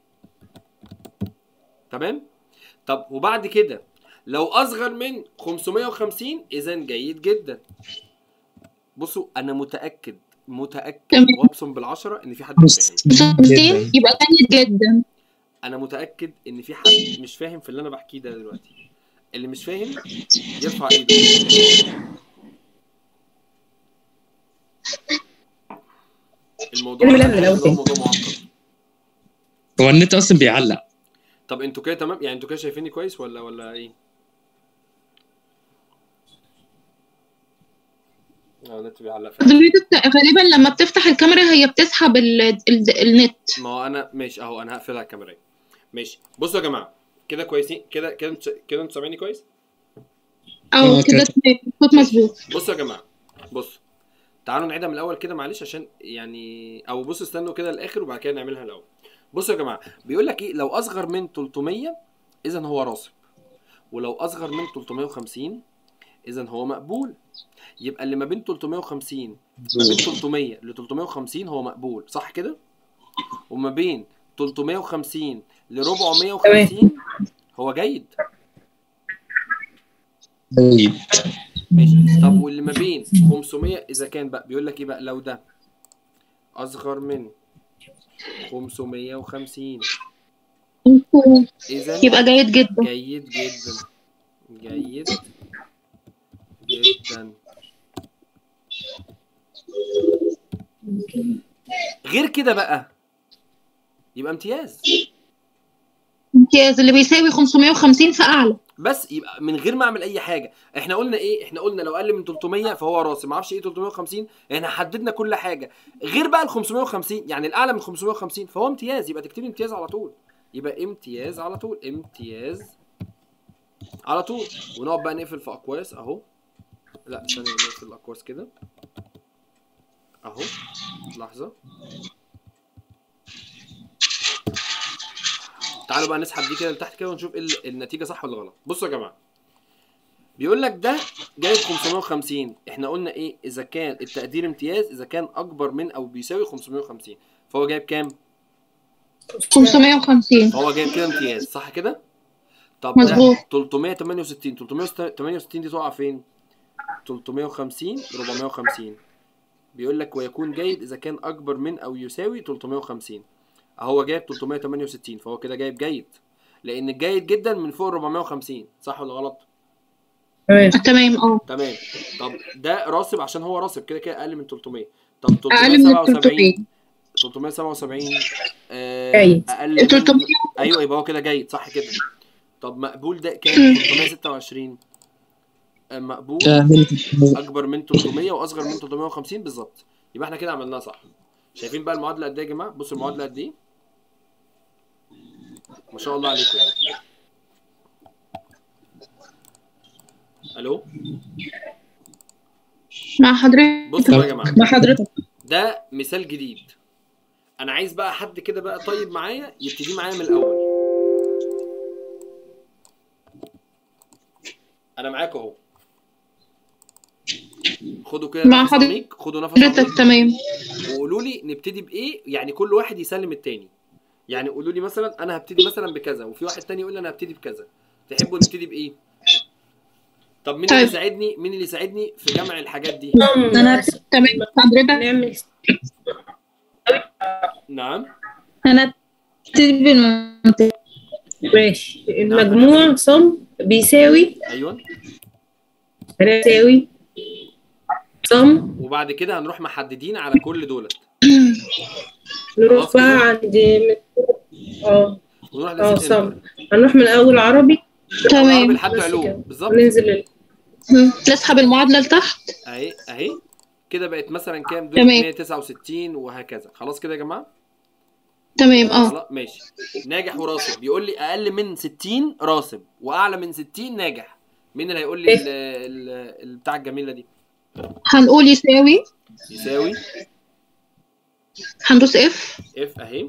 تمام طب وبعد كده لو اصغر من 550 اذا جيد جدا بصوا انا متاكد متاكد تمام. وابصم بالعشره ان في حد مش فاهم 50 جداً. يبقى جيد جدا انا متاكد ان في حد مش فاهم في اللي انا بحكيه ده دلوقتي اللي مش فاهم يرفع ايده الموضوع أنا من الأول. الموضوع موضوع معقد هو النت اصلا بيعلق طب انتوا كده تمام يعني انتوا كده شايفيني كويس ولا ولا ايه؟ اه النت بيعلق فعلا حضرتك غالبا لما بتفتح الكاميرا هي بتسحب ال ال النت ما هو انا ماشي اهو انا هقفلها الكاميرا ماشي بصوا يا جماعه كده كويسين كده كده انتوا- كده انتوا سامعيني كويس؟ اه اه كده كده. تمام الصوت مظبوط بصوا يا جماعه بصوا تعالوا نعيدها من الاول كده معلش عشان يعني او بصوا استنوا كده الاخر وبعد كده نعملها الاول بصوا يا جماعه بيقول لك ايه لو اصغر من 300 اذا هو راسب ولو اصغر من 350 اذا هو مقبول يبقى اللي ما بين 350 ما بين 300 ل 350 هو مقبول صح كده وما بين 350 ل 450 هو جيد جيد ماشي طب واللي ما بين 500 اذا كان بقى بيقول لك ايه بقى لو ده اصغر من 550 اذا يبقى جيد جدا جيد جدا جيد جدا غير كده بقى يبقى امتياز امتياز اللي بيساوي 550 فاعلى بس يبقى من غير ما اعمل اي حاجه احنا قلنا ايه احنا قلنا لو اقل من 300 فهو راسي ما اعرفش ايه 350 احنا حددنا كل حاجه غير بقى ال 550 يعني الاعلى من 550 فهو امتياز يبقى تكتبي امتياز على طول يبقى امتياز على طول امتياز على طول ونقعد بقى نقفل في اقواس اهو لا ثانيه نقفل الاقواس كده اهو لحظه تعالوا بقى نسحب دي كده لتحت كده ونشوف ايه ال- النتيجه صح ولا غلط بصوا يا جماعه بيقول لك ده جايب 550 احنا قلنا ايه اذا كان التقدير امتياز اذا كان اكبر من او بيساوي 550 فهو جايب كام 550 فهو جايب كده امتياز صح كده طب مظبوط. ده 368 368 دي تقع فين 350 450 بيقول لك ويكون جيد اذا كان اكبر من او يساوي 350 اهو جايب 368 فهو كده جايب جيد لان الجيد جدا من فوق 450 صح ولا غلط تمام تمام اه تمام طب ده راسب عشان هو راسب كده كده اقل من 300 طب اقل من 377 300 377 آه جيد. اقل من 300 ايوه يبقى هو كده جيد صح كده طب مقبول ده كام 326 آه، مقبول كامل اكبر من 300 واصغر من 350 بالظبط يبقى احنا كده عملناها صح شايفين بقى المعادله قد ايه يا جماعه بصوا المعادله قد ايه ما شاء الله عليكم يعني الو مع حضرتك بصوا بقى يا جماعه مع حضرتك ده مثال جديد انا عايز بقى حد كده بقى طيب معايا يبتدي معايا من الاول انا معاك اهو خدوا كده مع نفس حضرتك. عميق خدوا نفس عميق حضرتك تمام وقولوا لي نبتدي بايه يعني كل واحد يسلم التاني يعني قولوا لي مثلا انا هبتدي مثلا بكذا وفي واحد تاني يقول لي انا هبتدي بكذا تحبوا نبتدي بايه طب مين اللي طيب. يساعدني مين اللي يساعدني في جمع الحاجات دي انا تمام حضرتك نعمل نعم انا ابتدي بالمنطق ماشي المجموع صم بيساوي ايوه هنساوي صم وبعد كده هنروح محددين على كل دولت نروح خلاص كده؟ بقى عند اه ونروح اه نسيب صم انتر هنروح من اول عربي تمام لحد بس علوم كده. بالظبط وننزل ال- مم. نسحب المعادله لتحت اهي اهي كده بقت مثلا كام دول تمام. 169 وهكذا خلاص كده يا جماعه تمام اه خلاص ماشي ناجح وراسب بيقول لي اقل من 60 راسب واعلى من 60 ناجح مين اللي هيقول لي ال- ال- البتاع الجميله دي هنقول يساوي يساوي هندوس اف اف اهي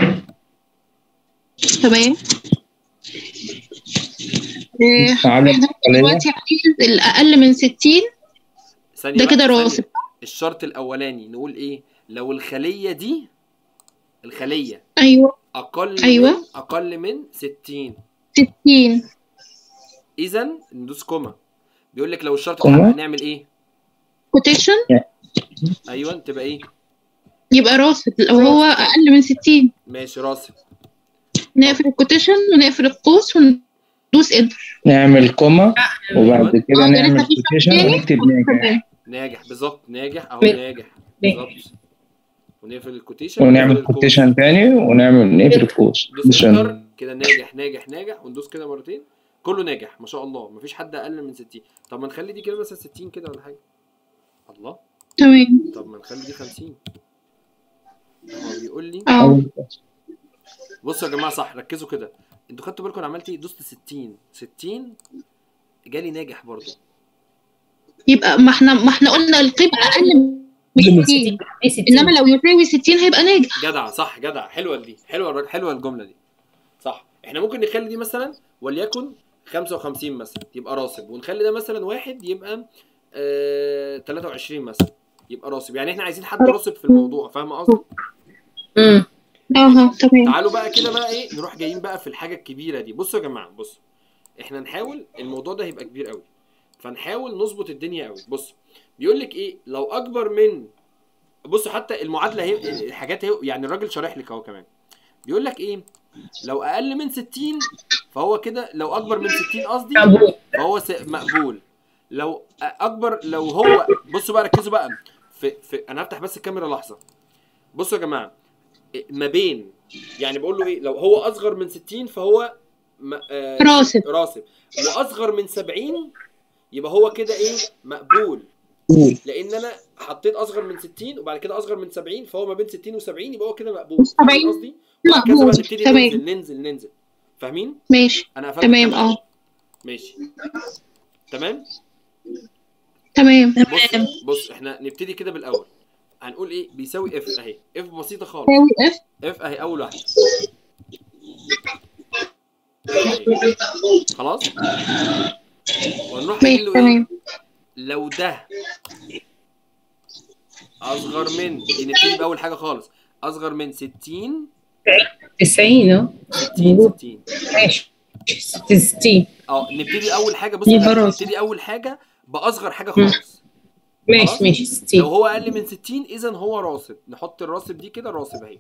تمام إيه، تعالى احنا دلوقتي عايز الاقل من 60 ثانيه ده بقى، كده ثانية. راسب. الشرط الاولاني نقول ايه لو الخليه دي الخليه ايوه اقل أيوة. من اقل من 60 60 اذا ندوس كوما بيقول لك لو الشرط كوما؟ اتحقق نعمل ايه كوتيشن ايوه تبقى ايه يبقى راسب لو هو اقل من 60 ماشي راسب نقفل الكوتيشن ونقفل القوس وندوس انتر نعمل كوما وبعد أيوة. كده اه، ده نعمل لسه في كوتيشن شرط تاني؟ ونكتب ناجح ناجح بالظبط ناجح اهو ماشي. ناجح ماشي. بالظبط ونقفل الكوتيشن ونعمل ونقفل القوس. كوتيشن تاني ونعمل نقفل القوس دوس انتر عشان كده ناجح ناجح ناجح وندوس كده مرتين كله ناجح ما شاء الله مفيش حد اقل من 60 طب ما نخلي دي كده مثلا 60 كده ولا حاجه الله تمام طب ما نخلي دي 50 هو بيقول لي اه بصوا يا جماعه صح ركزوا كده انتوا خدتوا بالكم انا عملت ايه دوست 60 60 جالي ناجح برضو يبقى ما احنا ما احنا قلنا القيم اقل من 60 دي 60. انما لو يساوي 60 هيبقى ناجح جدع صح جدع حلوه دي حلوه الر- حلوه الجمله دي صح احنا ممكن نخلي دي مثلا وليكن 55 مثلا يبقى راسب ونخلي ده مثلا واحد يبقى آه 23 مثلا يبقى راسب يعني احنا عايزين حد راسب في الموضوع فاهمه قصدي امم اه تمام تعالوا بقى كده بقى ايه نروح جايين بقى في الحاجه الكبيره دي بصوا يا جماعه بصوا احنا نحاول الموضوع ده هيبقى كبير قوي فنحاول نظبط الدنيا قوي بص بيقول لك ايه لو اكبر من بصوا حتى المعادله اهي الحاجات اهي يعني الراجل شارح لك اهو كمان بيقول لك ايه لو اقل من 60 فهو كده لو اكبر من 60 قصدي مقبول فهو س- مقبول لو اكبر لو هو بصوا بقى ركزوا بقى في, في انا هفتح بس الكاميرا لحظه بصوا يا جماعه إيه، ما بين يعني بقول له ايه لو هو اصغر من 60 فهو م... آه راسب راسب واصغر من 70 يبقى هو كده ايه مقبول قول لان انا حطيت اصغر من 60 وبعد كده اصغر من 70 فهو ما بين 60 و70 يبقى هو كده مقبول 70 فاهمين قصدي وهكذا بقى مقبول نبتدي تمام ننزل ننزل ننزل فاهمين ماشي انا قفلت تمام الكاميرا. اه ماشي تمام تمام بص بص احنا نبتدي كده بالاول هنقول ايه بيساوي اف اهي اف بسيطه خالص يساوي اف اف اهي اول واحده أهي. خلاص ونروح ماشي قايل له ايه تمام لو ده اصغر من نبتدي باول حاجه خالص اصغر من 60 90 اه 60 60 ماشي 60 اه نبتدي اول حاجه بص يبقى راسب. نبتدي اول حاجه باصغر حاجه خالص ماشي خلاص؟ ماشي لو 60 هو اقل من 60 اذا هو راسب نحط الراسب دي كده راسب اهي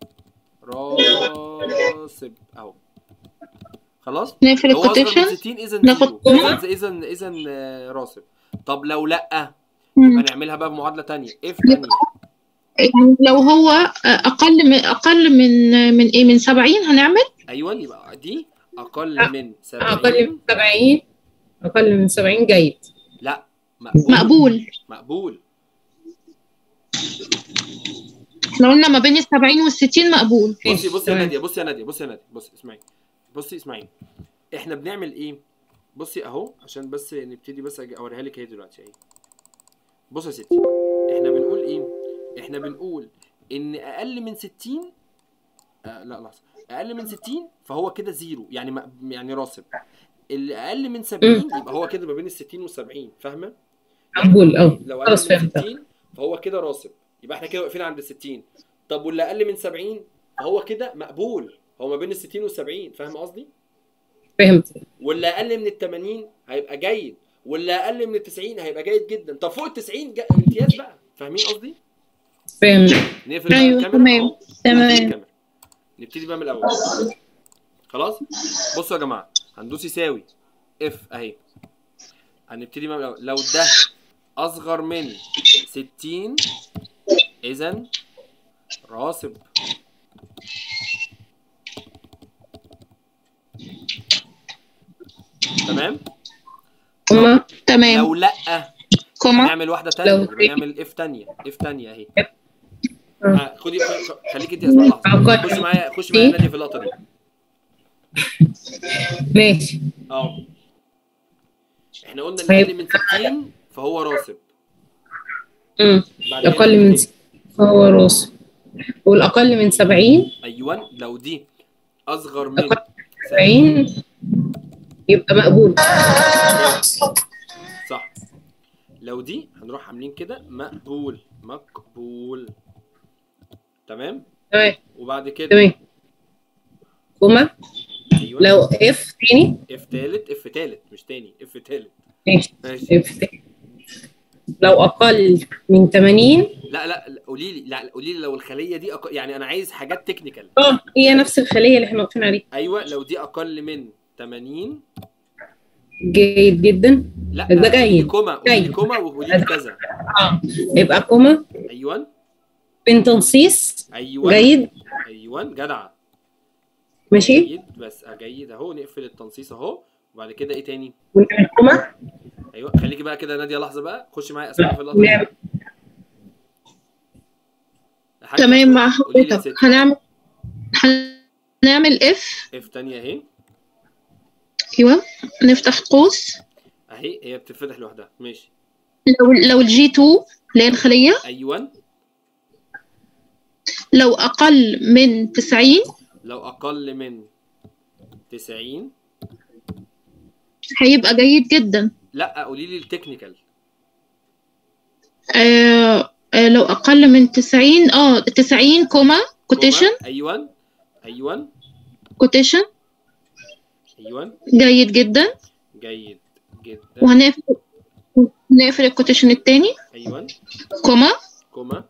راسب اهو خلاص نقفل لو هو اصغر من الكوتيشن 60 اذا ناخد زيرو كوما. اذا اذا اذا آه، راسب طب لو لا مم. هنعملها بقى بمعادله تانية اف تانية يعني لو هو اقل من اقل من من ايه من 70 هنعمل ايوه يبقى دي اقل لا. من اقل 70 من 70 اقل من 70 جيد لا مقبول مقبول مقبول احنا قلنا ما بين ال 70 وال 60 مقبول بصي ماشي، بصي يا تمام. ناديه بصي يا ناديه بصي يا ناديه بصي اسمعي بصي اسمعي احنا بنعمل ايه بصي اهو عشان بس نبتدي بس أجي اوريها لك هي دلوقتي اهي بصي يا ستي احنا بنقول ايه احنا بنقول ان اقل من 60 آه لا لحظه اقل من 60 فهو كده زيرو يعني ما يعني راسب اللي اقل من 70 يبقى هو كده ما بين ال 60 وال 70 فاهمه مقبول اه لو اقل خلاص من فهمت 60 فهو كده راسب يبقى احنا كده واقفين عند ال 60 طب واللي اقل من 70 فهو كده مقبول هو ما بين ال 60 وال 70 فاهم قصدي؟ فهمت واللي اقل من ال 80 هيبقى جيد واللي اقل من ال 90 هيبقى جيد جدا طب فوق ال 90 جا- امتياز بقى فاهمين قصدي؟ فهمت نقفل بقى أيوة، الكاميرا تمام. أهو. تمام. نقفل الكاميرا. نبتدي بقى من الاول خلاص بصوا يا جماعه هندوس يساوي اف اهي هنبتدي بقى من الاول لو ده اصغر من 60 اذا راسب تمام هما تمام لو لا كوما نعمل واحده تانية لو يبقى نعمل اف تانية اف تانية اهي آه. آه، خدي خ- خليكي انت اسمع لحظه عقاري. خش معايا خش معايا نادي في اللقطه دي ماشي اه احنا قلنا ان طيب. اقل من 60 فهو راسب امم بعد كده اقل نعمل من إيه؟ 60 فهو راس والاقل من 70 ايوه لو دي اصغر من أقل 70 يبقى مقبول صح لو دي هنروح عاملين كده مقبول مقبول تمام تمام وبعد كده تمام كوما ايوه لو اف تاني اف تالت اف تالت مش تاني اف تالت ماشي ماشي اف تاني لو اقل من 80 لا لا لا، قولي لي لا قولي لي لو الخليه دي أق... يعني انا عايز حاجات تكنيكال اه هي نفس الخليه اللي احنا واقفين عليها ايوه لو دي اقل من 80 جيد جدا لا ده قولي لي جيد. كوما قولي لي جيد. كوما وقولي لي كذا اه يبقى كوما ايوه بين تنصيص ايوه جيد ايوه جدعه ماشي جيد بس آه، جيد اهو نقفل التنصيص اهو وبعد كده ايه تاني ونعمل كوما ايوه خليكي بقى كده ناديه لحظه بقى خش معايا اسمع في اللقطه دي. نعمل يا حاجة تمام مع قولي لي يا حضرتك ستي. هنعمل هنعمل اف اف تانية اهي ايوه نفتح قوس اهي هي بتتفتح لوحدها ماشي لو لو الجي 2 اللي هي الخليه ايوه لو اقل من 90 لو اقل من 90 هيبقى جيد جدا لا قولي لي التكنيكال آه آه لو اقل من 90 اه 90 كوما كوتيشن كوما. ايوه ايوه كوتيشن ايوه جيد جدا جيد جدا وهنقفل نقفل الكوتيشن التاني ايوه كوما كوما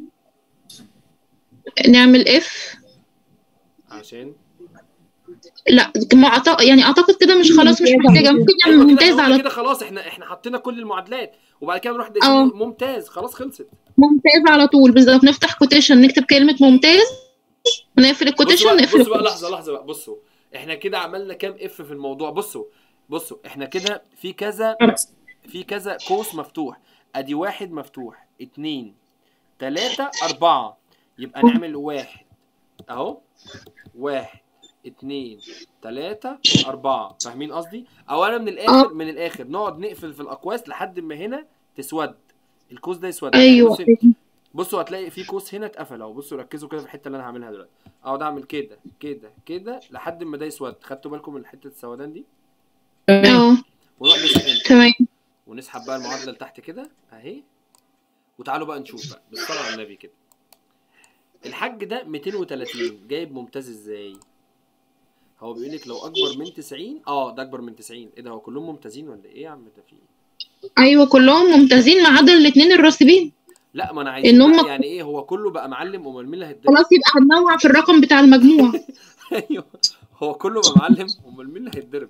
نعمل اف عشان لا ما أعتقد يعني اعتقد كده مش خلاص مش محتاجه ممكن نعمل ايوه كده ممتاز احنا على قلنا كده خلاص احنا احنا حطينا كل المعادلات وبعد كده نروح اه. دايسين ممتاز خلاص خلصت ممتاز على طول بالظبط نفتح كوتيشن نكتب كلمه ممتاز ونقفل الكوتيشن بصوا بقى, نقفل بصوا بقى الكوتيشن. لحظه لحظه بقى بصوا احنا كده عملنا كام اف في الموضوع بصوا بصوا احنا كده في كذا في كذا قوس مفتوح ادي واحد مفتوح اتنين تلاتة اربعة يبقى نعمل واحد اهو واحد اتنين تلاتة اربعة فاهمين قصدي اولا من الاخر من الاخر نقعد نقفل في الاقواس لحد ما هنا تسود القوس ده يسود ايوه بصوا- بصوا هتلاقي في قوس هنا اتقفل اهو بصوا ركزوا كده في الحته اللي انا هعملها دلوقتي اقعد اعمل كده كده كده لحد ما ده يسود خدتوا بالكم من حته السودان دي اه ونروح نسحب تمام ونسحب بقى المعادله لتحت كده اهي وتعالوا بقى نشوف بقى بالصلاه على النبي كده الحاج ده 230 جايب ممتاز ازاي هو بيقول لك لو اكبر من 90 اه ده اكبر من 90 ايه ده هو كلهم ممتازين ولا ايه يا عم ده في إيه؟ ايوه كلهم ممتازين ما عدا الاثنين الراسبين لا ما انا عايز إن هم- يعني ايه هو كله بقى معلم امال مين اللي هيتضرب خلاص يبقى هننوع في الرقم بتاع المجموع ايوه هو كله بقى معلم امال مين اللي هيتضرب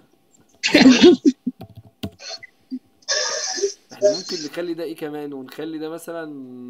احنا ممكن نخلي ده ايه كمان ونخلي ده مثلا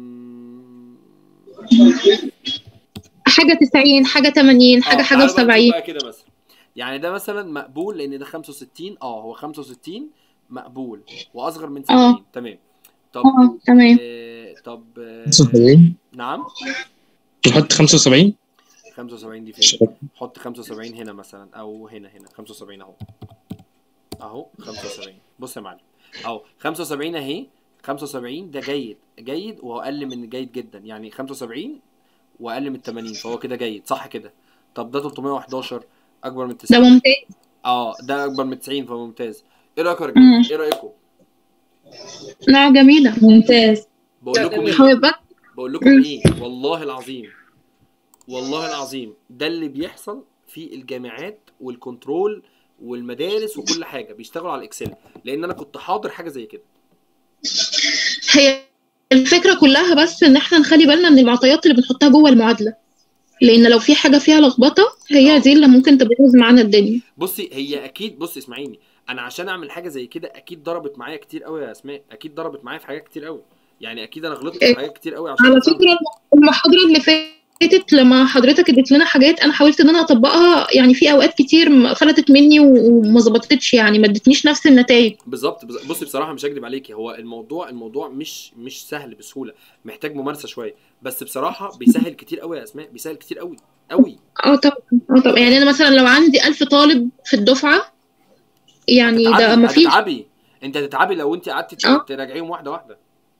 حاجه 90 حاجه 80 حاجه آه، حاجه تعالوا بقى نشوف و70 بقى كده مثلا يعني ده مثلا مقبول لان ده 65 اه هو 65 مقبول واصغر من 70 آه. تمام طب اه تمام آه طب آه 75 نعم نحط 75 75 دي فين حط 75 هنا مثلا او هنا هنا 75 اهو اهو 75 بص يا معلم اهو 75 اهي 75 ده جيد جيد وهو اقل من جيد جدا يعني 75 واقل من 80 فهو كده جيد صح كده طب ده 311 اكبر من ده 90 ممتاز اه ده اكبر من 90 فممتاز ايه رايكم يا مم. رجاله ايه رايكم لا جميله ممتاز بقول لكم ايه حبيبات بقول لكم ايه والله العظيم والله العظيم ده اللي بيحصل في الجامعات والكنترول والمدارس وكل حاجه بيشتغلوا على الاكسل لان انا كنت حاضر حاجه زي كده هي الفكره كلها بس ان احنا نخلي بالنا من المعطيات اللي بنحطها جوه المعادله لان لو في حاجه فيها لخبطه هي دي اللي ممكن تبوظ معانا الدنيا بصي هي اكيد بصي اسمعيني انا عشان اعمل حاجه زي كده اكيد ضربت معايا كتير قوي يا اسماء اكيد ضربت معايا في حاجات كتير قوي يعني اكيد انا غلطت في حاجات كتير قوي عشان على أفهم. فكره المحاضره اللي فاتت لما حضرتك اديت لنا حاجات انا حاولت ان انا اطبقها يعني في اوقات كتير م- فلتت مني و- وما ظبطتش يعني ما ادتنيش نفس النتائج بالظبط بالظبط. بصي بصراحه مش هكدب عليكي هو الموضوع الموضوع مش مش سهل بسهوله محتاج ممارسه شويه بس بصراحه بيسهل كتير قوي يا اسماء بيسهل كتير قوي قوي اه طبعا اه طبعا يعني انا مثلا لو عندي ألف طالب في الدفعه يعني ده هتتعبي ما فيش هتتعبي انت هتتعبي لو انت قعدتي اه. تراجعيهم واحده واحده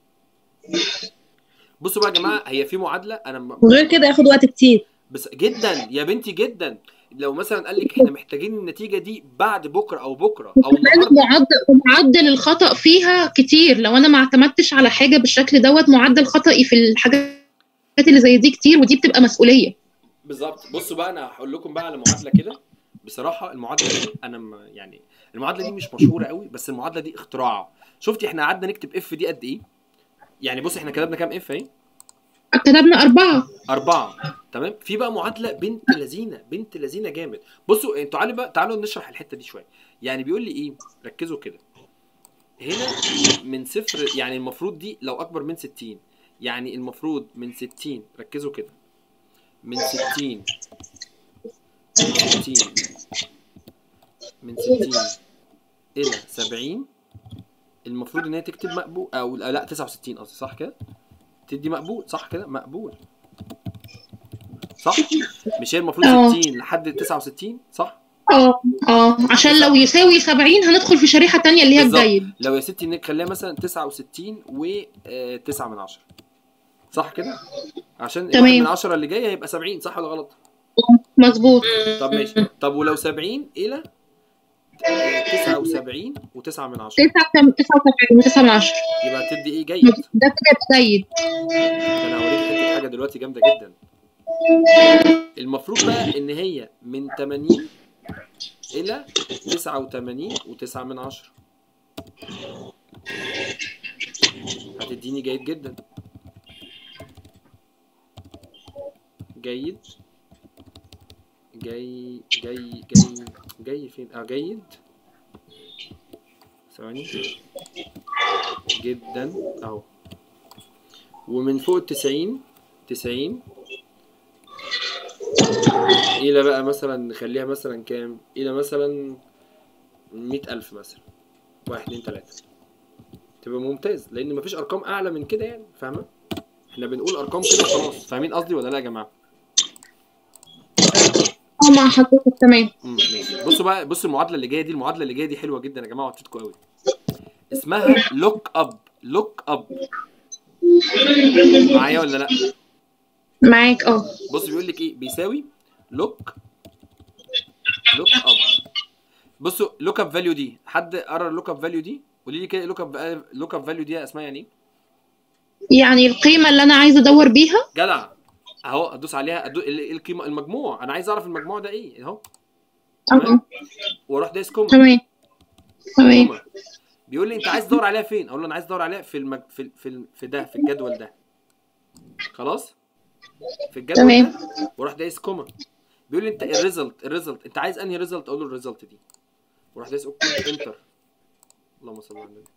بصوا بقى يا جماعه هي في معادله انا م- وغير كده ياخد وقت كتير بس جدا يا بنتي جدا لو مثلا قال لك احنا محتاجين النتيجه دي بعد بكره او بكره او وكمان النهارده معدل معدل الخطأ فيها كتير لو انا ما اعتمدتش على حاجه بالشكل دوت معدل خطأي في الحاجات اللي زي دي كتير ودي بتبقى مسؤوليه بالظبط بصوا بقى انا هقول لكم بقى على معادله كده بصراحه المعادله دي انا م- يعني المعادله دي مش مشهوره قوي بس المعادله دي اختراع شفتي احنا قعدنا نكتب اف دي قد ايه يعني بص احنا كتبنا كام اف اهي كتبنا أربعة أربعة تمام في بقى معادلة بنت لذينة بنت لذينة جامد بصوا انتوا تعالوا بقى تعالوا نشرح الحتة دي شوية يعني بيقول لي ايه ركزوا كده هنا من صفر يعني المفروض دي لو أكبر من 60 يعني المفروض من 60 ركزوا كده من 60 من 60 من 60 إلى 70 المفروض إن هي تكتب مقبول أو لا 69 قصدي صح كده؟ تدي مقبول صح كده مقبول صح مش هي المفروض اه. 60 لحد 69 صح اه اه عشان لو يساوي 70 هندخل في شريحة تانية اللي هي بالظبط. الجيد لو يا ستي انك خليها مثلا 69 و 9 من 10 صح كده عشان تمام. الواحد من 10 اللي جايه هيبقى 70 صح ولا غلط مظبوط طب ماشي طب ولو 70 الى 79 و9 من 10 9 79 و9 من 10 يبقى تدي ايه جيد ده كده يبقى جيد انا هوريك حته حاجه دلوقتي جامده جدا المفروض بقى ان هي من 80 الى 89 و9 من 10 هتديني جيد جدا جيد جاي جاي جاي جاي فين اه جيد ثواني جدا اهو ومن فوق التسعين تسعين إلى بقى مثلا نخليها مثلا كام؟ إلى مثلا مئة ألف مثلا واحد اتنين تلاتة تبقى ممتاز لأن مفيش أرقام أعلى من كده يعني فاهمة؟ احنا بنقول أرقام كده خلاص فاهمين قصدي ولا لا يا جماعة؟ اه مع حضرتك تمام مم، ماشي بصوا بقى بصوا المعادلة اللي جاية دي المعادلة اللي جاية دي حلوة جدا يا جماعة وعطيتكم قوي اسمها لوك أب لوك أب معايا ولا لأ؟ معاك اه بص بيقول لك ايه بيساوي لوك لوك اب بصوا لوك اب فاليو دي حد قرا لوك اب فاليو دي قولي لي كده لوك اب لوك اب فاليو دي اسمها يعني ايه يعني القيمة اللي أنا عايزة أدور بيها جدع اهو ادوس عليها أدو... ال- القيمه المجموع انا عايز اعرف المجموع ده ايه اهو تمام واروح دايس كوما تمام تمام كوما بيقول لي انت عايز تدور عليها فين اقول له انا عايز ادور عليها في المج... في في, في ده في الجدول ده خلاص في الجدول تمام. ده واروح دايس كوما بيقول لي انت الريزلت الريزلت انت عايز انهي ريزلت اقول له الريزلت دي واروح دايس اوكي انتر اللهم صل على النبي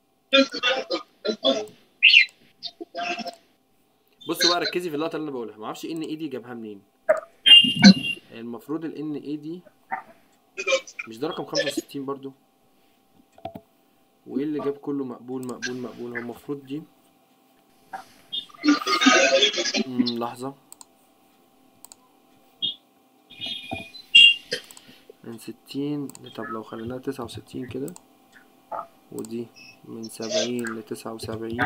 بصوا بقى ركزي في اللقطه اللي انا بقولها ما اعرفش ان اي دي جابها منين المفروض ال ان اي دي مش ده رقم 65 برضو وايه اللي جاب كله مقبول مقبول مقبول هو المفروض دي مم، لحظة من ستين طب لو خليناها تسعة وستين كده ودي من سبعين لتسعة وسبعين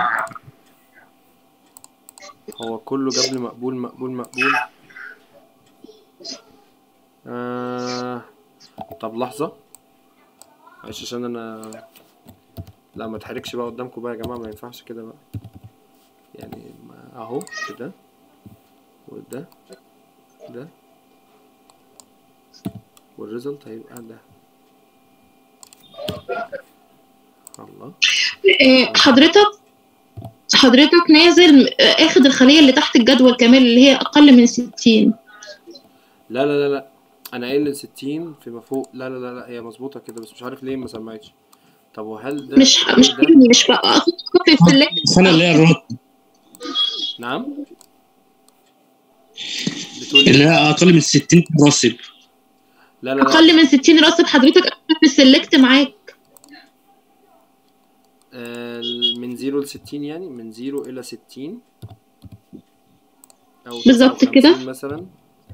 هو كله جاب لي مقبول مقبول مقبول آه طب لحظة معلش عشان انا لا ما تحركش بقى قدامكم بقى يا جماعة ما ينفعش كده بقى يعني ما- اهو كده وده ده والريزلت هيبقى ده الله آه، حضرتك حضرتك نازل آه، اخد الخلية اللي تحت الجدول كمان اللي هي أقل من 60 لا لا لا لا انا قايل 60 فيما فوق لا لا لا لا هي مظبوطه كده بس مش عارف ليه ما سمعتش طب وهل ده مش هل مش ده فاهمني، مش بقى اخد خط السلك السنه اللي هي الرات نعم بتقول اللي ايه هي اقل من 60 راسب لا لا لا أقل من 60 راسب حضرتك أخدت في السلكت معاك آه، من 0 ل 60 يعني من 0 الى 60 او بالظبط 59 كده. مثلا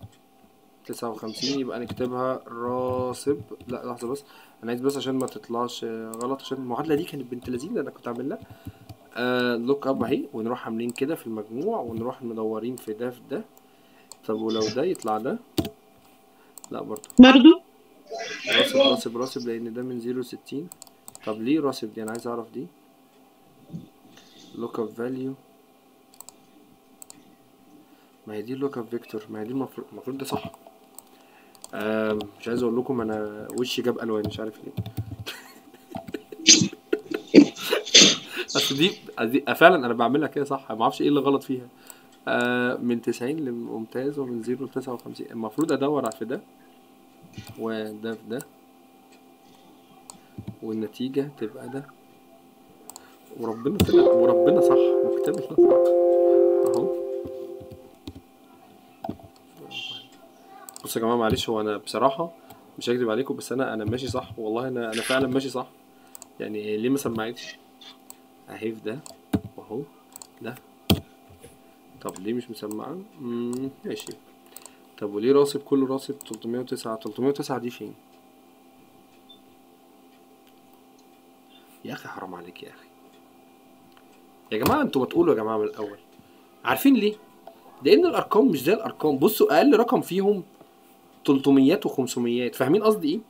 59 يبقى نكتبها راسب لا لحظه بس انا عايز بس عشان ما تطلعش آه، غلط عشان المعادله دي كانت بنت لذينه انا كنت عامل لها آه لوك اب اهي ونروح عاملين كده في المجموع ونروح مدورين في ده في ده طب ولو ده يطلع ده لا برضه برضو راسب راسب راسب لان ده من 0 ل 60 طب ليه راسب دي انا عايز اعرف دي لوك اب فاليو ما هي دي اللوك اب فيكتور ما هي دي المفروض المفروض ده صح آم، مش عايز اقول لكم انا وشي جاب الوان مش عارف ليه بس دي دي- فعلا انا بعملها كده صح ما اعرفش ايه اللي غلط فيها آه من 90 لممتاز ومن 0 ل 59 المفروض ادور في ده وده في ده والنتيجة تبقى ده وربنا طلع وربنا صح وكتاب الله صح اهو بصوا يا جماعة معلش هو انا بصراحة مش هكدب عليكم بس انا انا ماشي صح والله انا انا فعلا ماشي صح يعني ليه ما سمعتش اهي في ده واهو ده طب ليه مش مسمعة مم، ماشي طب وليه راسب كله راسب 309 309 دي فين يا اخي حرام عليك يا اخي يا جماعه انتوا ما تقولوا يا جماعه من الاول عارفين ليه لان الارقام مش زي الارقام بصوا اقل رقم فيهم 300 و500 فاهمين قصدي ايه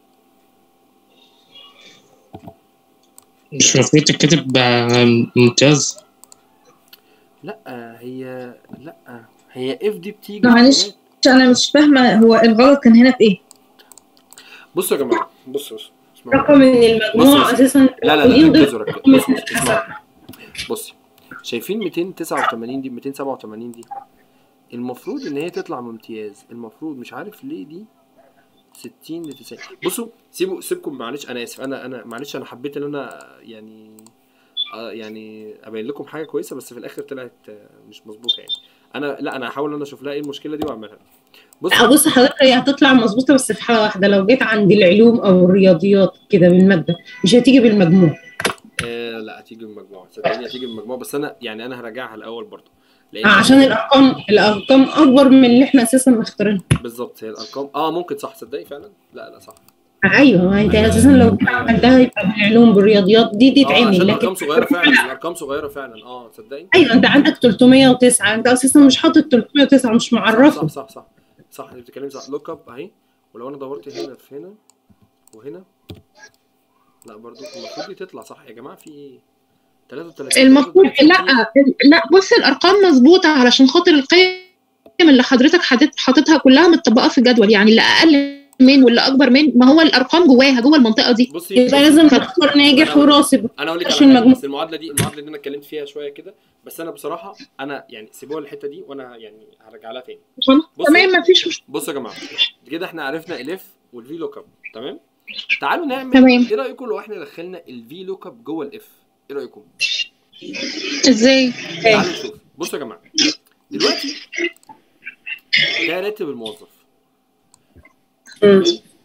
مش المفروض تتكتب آه، ممتاز لا هي لا هي اف دي بتيجي معلش. حاجات- انا مش فاهمه هو الغلط كان هنا في ايه بصوا يا جماعه بصوا بصوا اسمعوا. رقم ان المجموع بص- اساسا لا لا لا المفروض ينضرب ركزوا ركزوا رقم بص بص الحسن. اسمعوا بصي شايفين 289 دي 287 دي المفروض ان هي تطلع بامتياز المفروض مش عارف ليه دي 60 ل 90 بصوا سيبوا سيبكم معلش انا اسف انا انا معلش انا حبيت ان انا يعني آه يعني ابين لكم حاجه كويسه بس في الاخر طلعت آه، مش مظبوطه يعني انا لا انا هحاول ان انا اشوف لها ايه المشكله دي واعملها بص بص حضرتك هي هتطلع مظبوطه بس في حاله واحده لو جيت عند العلوم او الرياضيات كده بالماده مش هتيجي بالمجموع آه لا هتيجي بالمجموعه صدقني هتيجي بالمجموعه بس انا يعني انا هراجعها الاول برضو لان آه، عشان الارقام الارقام اكبر من اللي احنا اساسا مختارينها بالظبط هي الارقام اه ممكن صح تصدقي فعلا لا لا صح ايوه ما انت اساسا لو جيت عملتها يبقى بالعلوم بالرياضيات دي دي اه عشان تعمل الارقام لكن صغيره فعلا الارقام صغيره فعلا اه تصدقي ايوه انت عندك 309 انت اساسا مش حاطط 309 مش صح معرفه صح صح صح صح انت بتتكلمي صح لوك اب اهي ولو انا دورت هنا في هنا وهنا لا برضو المفروض دي تطلع صح يا جماعه في ايه 33 المفروض 33. لا لا بص الارقام مظبوطه علشان خاطر القيم اللي حضرتك حاطط- حاططها كلها متطبقه في الجدول يعني اللي اقل من واللي اكبر من ما هو الارقام جواها جوه المنطقه دي بصي يبقى لازم تختار ناجح وراسب انا اقول لك عشان على حاجه المجموع. بس المعادله دي المعادله دي انا اتكلمت فيها شويه كده بس انا بصراحه انا يعني سيبوها الحته دي وانا يعني هرجع لها تاني بصوا تمام مفيش مشكله بصوا يا جماعه كده احنا عرفنا الف والفي لوك اب تمام تعالوا نعمل تمام. ايه رايكم لو احنا دخلنا الفي لوك اب جوه الاف ايه رايكم ازاي تعالوا نشوف بصوا يا جماعه دلوقتي ده راتب الموظف مم.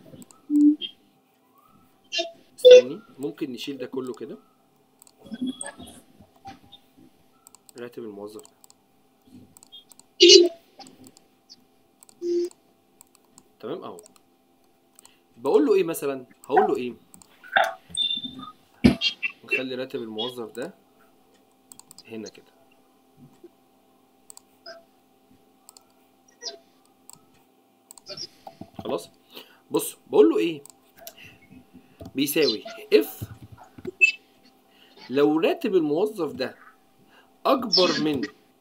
استني ممكن نشيل ده كله كده راتب الموظف ده تمام اهو بقول له ايه مثلا هقول له ايه نخلي راتب الموظف ده هنا كده خلاص بص بقول له ايه بيساوي اف لو راتب الموظف ده اكبر من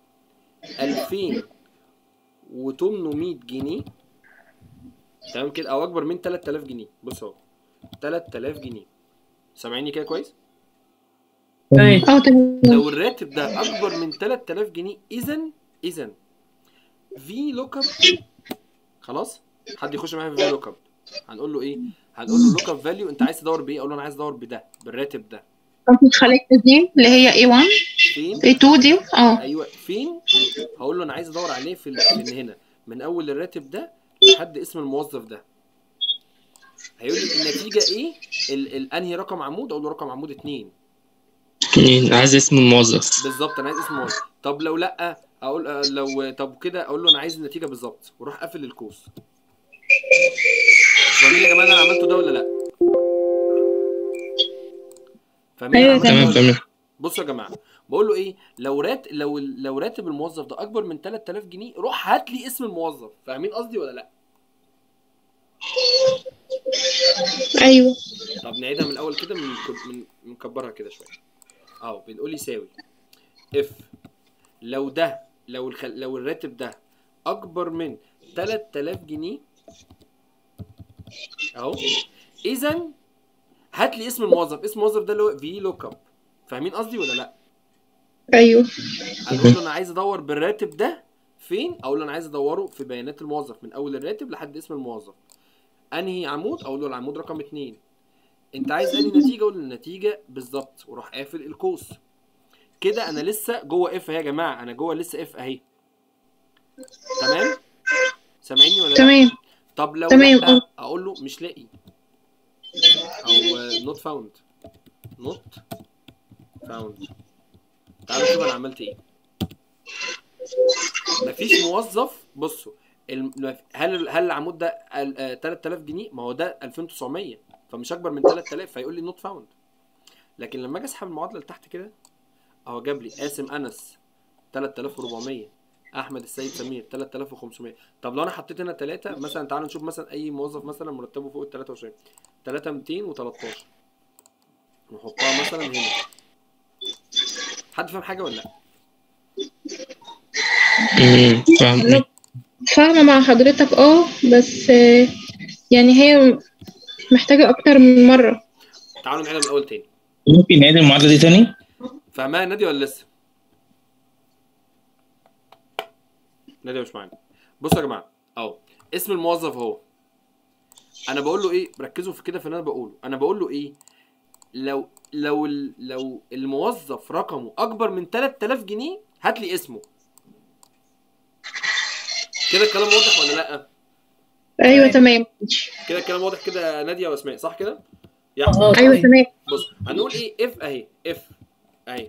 2800 جنيه تمام كده او اكبر من 3000 جنيه بص اهو 3000 جنيه سامعيني كده كويس تمام اه تمام لو الراتب ده اكبر من 3000 جنيه اذا اذا في لوك اب خلاص حد يخش معايا في في لوك اب هنقول له ايه هنقول له لوك اب فاليو انت عايز تدور بايه اقول له انا عايز ادور بده بالراتب ده خليك دي اللي هي A1 فين A2 دي اه ايوه فين هقول له انا عايز ادور عليه في ال- من هنا من اول الراتب ده لحد اسم الموظف ده هيقول لي النتيجه ايه ال- الانهي رقم عمود اقول له رقم عمود اتنين اتنين عايز اسم الموظف بالظبط انا عايز اسم موظف طب لو لا اقول آه، لو طب كده اقول له انا عايز النتيجه بالظبط واروح قافل القوس فاهمين يا جماعه انا عملته ده ولا لا فاهمين أيوة، أنا عملته تمام ولا لا؟ تمام بصوا يا جماعه بقول له ايه لو رات لو لو راتب الموظف ده اكبر من 3000 جنيه روح هات لي اسم الموظف فاهمين قصدي ولا لا ايوه طب نعيدها من الاول كده من من نكبرها كده شويه اهو بنقول يساوي اف لو ده لو الخل... لو الراتب ده اكبر من 3000 جنيه اهو اذا هات لي اسم الموظف اسم الموظف ده اللي هو في لوك اب فاهمين قصدي ولا لا ايوه اقول له انا عايز ادور بالراتب ده فين اقول له انا عايز ادوره في بيانات الموظف من اول الراتب لحد اسم الموظف انهي عمود اقول له العمود رقم اتنين انت عايز انهي نتيجه اقول له النتيجه بالظبط واروح قافل القوس كده انا لسه جوه اف اهي يا جماعه انا جوه لسه اف اهي تمام سامعيني ولا لا تمام طب لو تمام، لا اه. اقول له مش لاقي او نوت فاوند نوت فاوند تعالوا نشوف انا عملت ايه مفيش موظف بصوا الم- هل هل العمود ده ال- آه، 3000 جنيه ما هو ده 2900 فمش اكبر من 3000 فيقول لي نوت فاوند لكن لما اجي اسحب المعادله لتحت كده اهو جاب لي قاسم انس 3400 احمد السيد سمير 3500 طب لو انا حطيت هنا 3 مثلا تعالوا نشوف مثلا اي موظف مثلا مرتبه فوق ال 23 3213 نحطها مثلا هنا حد فاهم حاجه ولا لا امم فاهم فاهمة مع حضرتك اه بس آه، يعني هي محتاجة أكتر من مرة تعالوا نعيدها من الاول تاني ممكن نعيد المعادله دي تاني فاهمها نادي ولا لسه نادي مش معانا بصوا يا جماعه اهو اسم الموظف اهو انا بقول له ايه ركزوا في كده في اللي انا بقوله انا بقول له ايه لو لو ال- لو الموظف رقمه اكبر من 3000 جنيه هات لي اسمه كده الكلام واضح ولا لا أيوة تمام كده الكلام واضح كده يا ناديه واسماء صح كده يا أحمد. اه أيوة تمام بص هنقول ايه اف اهي اف اهي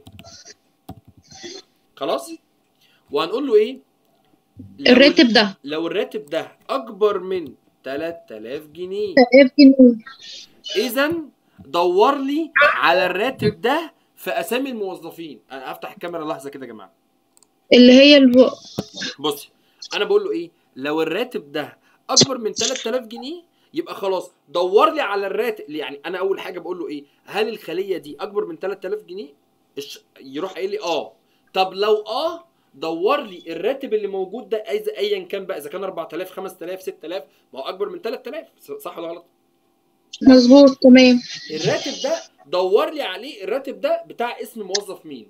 خلاص وهنقول له ايه لو الراتب ده لو الراتب ده اكبر من 3000 جنيه اذا دور لي على الراتب ده في اسامي الموظفين انا هفتح الكاميرا لحظه كده يا جماعه اللي هي الو... بص انا بقول له ايه لو الراتب ده اكبر من 3000 جنيه يبقى خلاص دور لي على الراتب يعني انا اول حاجه بقول له ايه هل الخليه دي اكبر من 3000 جنيه الش- يروح قايل لي اه طب لو اه دور لي الراتب اللي موجود ده اذا ايا كان بقى اذا كان 4000 5000 6000 ما هو اكبر من 3000 صح ولا غلط مظبوط تمام الراتب ده دور لي عليه الراتب ده بتاع اسم موظف مين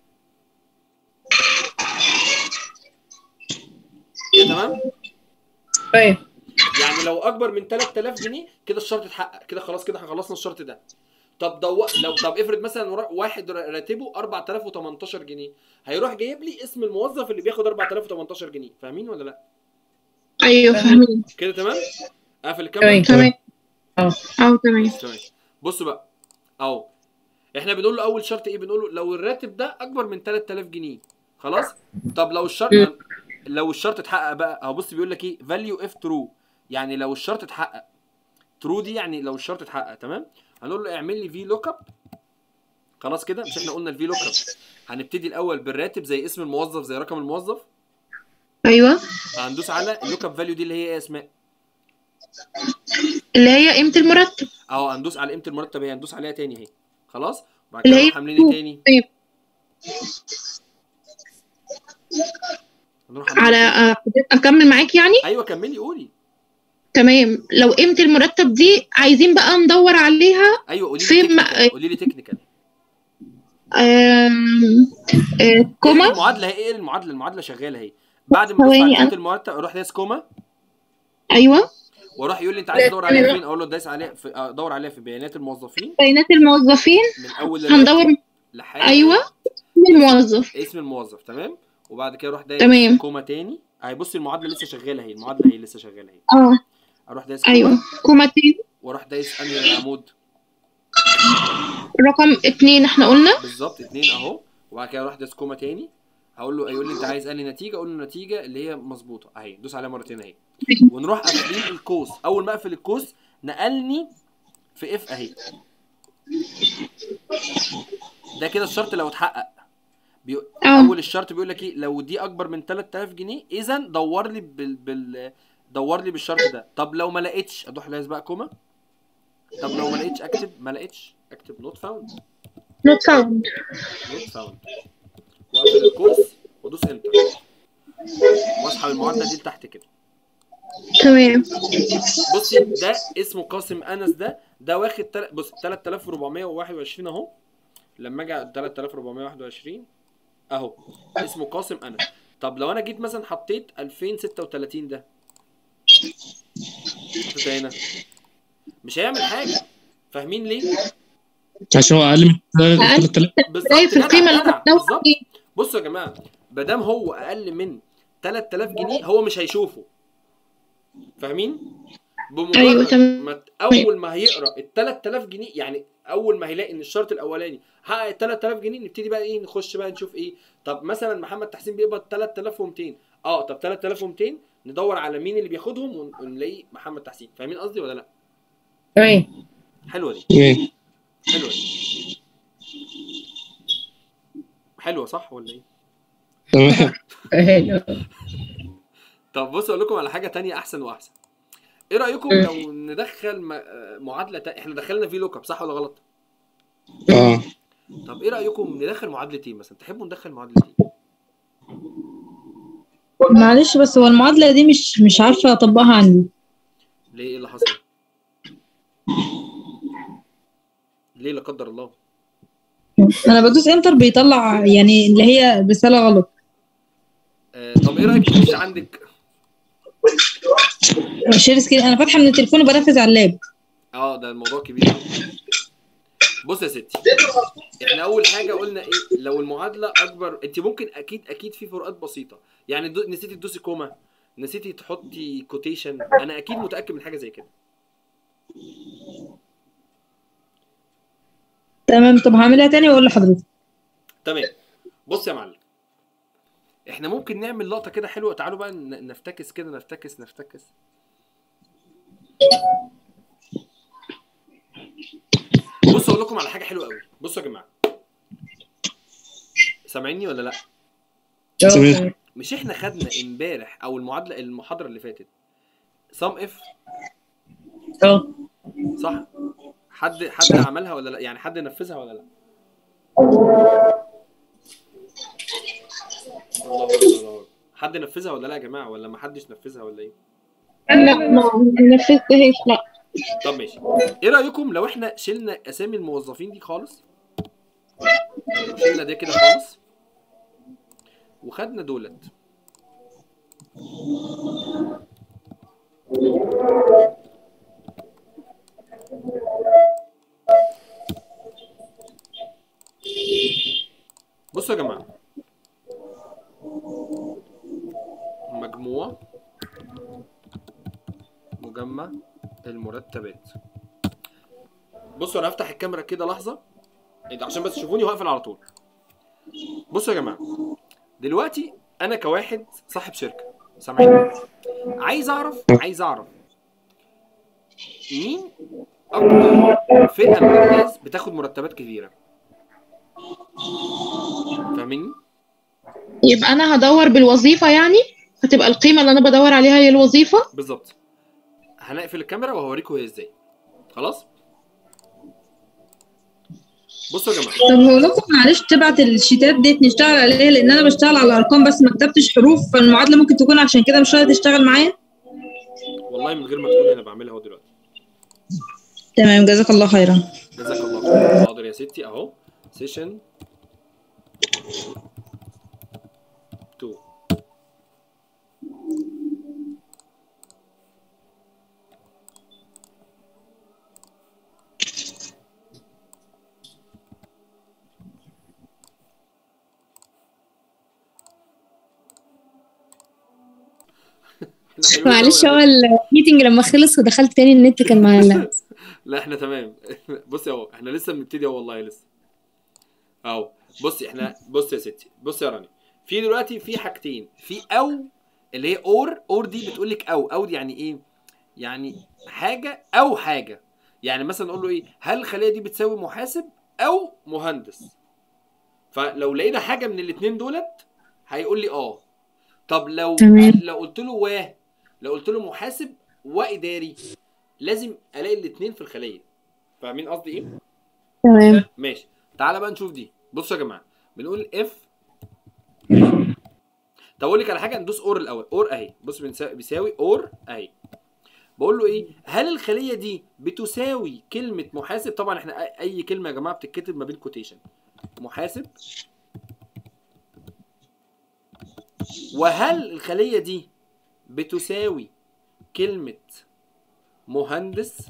كده تمام طيب يعني لو اكبر من 3000 جنيه كده الشرط اتحقق كده خلاص كده احنا خلصنا الشرط ده طب دو... لو طب افرض مثلا ورا- واحد راتبه 4018 جنيه هيروح جايب لي اسم الموظف اللي بياخد 4018 جنيه فاهمين ولا لا ايوه فاهمين كده تمام قافل الكاميرا تمام. تمام اه تمام تمام بصوا بقى اهو احنا بنقول له اول شرط ايه بنقول له لو الراتب ده اكبر من 3000 جنيه خلاص طب لو الشرط لو الشرط اتحقق بقى اهو بص بيقول لك ايه فاليو اف ترو يعني لو الشرط اتحقق ترو دي يعني لو الشرط اتحقق تمام هنقول له اعمل لي في لوك اب خلاص كده مش احنا قلنا الفي لوك اب هنبتدي الاول بالراتب زي اسم الموظف زي رقم الموظف ايوه هندوس على اللوك اب فاليو دي اللي هي ايه يا اسماء اللي هي قيمه المرتب اهو هندوس على قيمه المرتب هي هندوس عليها تاني اهي خلاص وبعد اللي كده هي نروح عاملين ايه تاني طيب. هنروح عاملين على إيه؟ آه، اكمل معاك يعني ايوه كملي قولي تمام لو قيمه المرتب دي عايزين بقى ندور عليها ايوه قولي لي فين ما- تكنيكال قولي لي تكنيكال آم، آه، كوما المعادله هي ايه المعادله المعادله شغاله اهي بعد ما ادوس ثواني على أنا- قيمه المرتب اروح دايس كوما ايوه واروح يقول لي انت عايز تدور عليها فين اقول له دايس عليها في ادور عليها في بيانات الموظفين بيانات الموظفين من اول الراتب هندور لحد ايوه اسم الموظف اسم الموظف تمام وبعد كده اروح دايس تمام. كوما تاني اهي بصي المعادله لسه شغاله اهي المعادله هي لسه شغاله اهي اه اروح دايس كوما ايوه كوما تاني واروح دايس انهي عمود رقم اتنين احنا قلنا بالظبط اتنين اهو وبعد كده اروح دايس كوما تاني هقول له يقول لي انت عايز انهي نتيجه اقول له النتيجه اللي هي مظبوطه اهي دوس عليها مرتين اهي ونروح قافلين القوس اول ما اقفل القوس نقلني في اف اهي ده كده الشرط لو اتحقق بيو... اه. اول الشرط بيقول لك ايه لو دي اكبر من 3000 جنيه اذا دور لي بال... بال... دور لي بالشرط ده طب لو ما لقيتش اروح لاز بقى كوما طب لو ما لقيتش اكتب ما لقيتش اكتب نوت فاوند نوت فاوند نوت فاوند واقفل القوس وادوس انتر واسحب المعادله دي لتحت كده تمام بصي ده اسمه قاسم انس ده ده واخد تل... بص 3421 اهو لما اجي على 3421 اهو اسمه قاسم انس طب لو انا جيت مثلا حطيت 2036 ده حطيت هنا مش هيعمل حاجه فاهمين ليه؟ عشان هو اقل من 3000 بالظبط ايه في جدع، القيمه اللي جدع، هتدور بالظبط عليها بصوا يا جماعه ما دام هو اقل من 3000 جنيه هو مش هيشوفه فاهمين بمجرد أيوة، تمام. ما ت- اول ما هيقرا ال 3000 جنيه يعني اول ما هيلاقي ان الشرط الاولاني حقق ال 3000 جنيه نبتدي بقى ايه نخش بقى نشوف ايه طب مثلا محمد تحسين بيقبض 3200 اه طب 3200 ندور على مين اللي بياخدهم ون- ونلاقي محمد تحسين فاهمين قصدي ولا لا تمام حلوه دي تمام. حلوه دي حلوه صح ولا ايه تمام حلو. طب بص اقول لكم على حاجه تانية احسن واحسن ايه رايكم لو ندخل م- آه، معادله تا... احنا دخلنا في لوك اب صح ولا غلط اه طب ايه رايكم ندخل معادله ايه مثلا تحبوا ندخل معادله ايه معلش بس هو المعادلة دي مش مش عارفة أطبقها عندي ليه ايه اللي حصل ليه لا قدر الله أنا بدوس انتر بيطلع يعني اللي هي رسالة غلط آه طب ايه رايك تخش عندك شير سكرين أنا فاتحة من التليفون وبنفذ على اللاب اه ده الموضوع كبير أوي. بص يا ستي احنا اول حاجه قلنا ايه لو المعادله اكبر انت ممكن اكيد اكيد في فروقات بسيطه يعني دو... نسيتي تدوسي كوما نسيتي تحطي كوتيشن انا اكيد متاكد من حاجه زي كده تمام طب هعملها تاني وأقول لحضرتك تمام بص يا معلم احنا ممكن نعمل لقطه كده حلوه تعالوا بقى ن- نفتكس كده نفتكس نفتكس بصوا اقول لكم على حاجه حلوه قوي بصوا يا جماعه سامعيني ولا لا تمام. مش احنا خدنا امبارح او المعادله المحاضره اللي فاتت سام اف اه صح حد حد عملها ولا لا يعني حد نفذها ولا لا الله اكبر الله اكبر حد نفذها ولا لا يا جماعه ولا ما حدش نفذها ولا ايه لا ما نفذتهاش لا طب ماشي ايه رايكم لو احنا شلنا اسامي الموظفين دي خالص شلنا ده كده خالص وخدنا دولت بصوا يا جماعه مجموع مجمع المرتبات بصوا انا هفتح الكاميرا كده لحظه إيه ده عشان بس تشوفوني وهقفل على طول بصوا يا جماعه دلوقتي انا كواحد صاحب شركه سامعين عايز اعرف عايز اعرف مين اكتر فئه من الناس بتاخد مرتبات كبيره فاهميني يبقى انا هدور بالوظيفه يعني هتبقى القيمه اللي انا بدور عليها هي الوظيفه بالظبط هنقفل الكاميرا وهوريكم هي ازاي خلاص بصوا يا جماعه طب هو ممكن معلش تبعت الشيتات ديت نشتغل عليها لان انا بشتغل على ارقام بس ما كتبتش حروف فالمعادله ممكن تكون عشان كده مش راضيه تشتغل معايا والله من غير ما تقولي انا بعملها اهو دلوقتي تمام جزاك الله خيرا جزاك الله خير حاضر يا ستي اهو سيشن 2 معلش هو الميتنج لما خلص ودخلت تاني النت كان معلق لا احنا تمام بصي اهو احنا لسه بنبتدي اهو والله لسه اهو بصي احنا بصي يا ستي بصي يا راني في دلوقتي في حاجتين في او اللي هي اور اور دي بتقول لك او او دي يعني ايه يعني حاجه او حاجه يعني مثلا نقول له ايه هل الخليه دي بتساوي محاسب او مهندس فلو لقينا حاجه من الاثنين دولت هيقول لي اه طب لو تمام. لو قلت له و لو قلت له محاسب واداري لازم الاقي الاثنين في الخليه فاهمين قصدي ايه تمام ماشي تعالى بقى نشوف دي بصوا يا جماعه بنقول اف طب اقول لك على حاجه ندوس اور الاول اور اهي بص بنسا- بيساوي اور اهي بقول له ايه هل الخليه دي بتساوي كلمه محاسب طبعا احنا أي- اي كلمه يا جماعه بتتكتب ما بين كوتيشن محاسب وهل الخليه دي بتساوي كلمه مهندس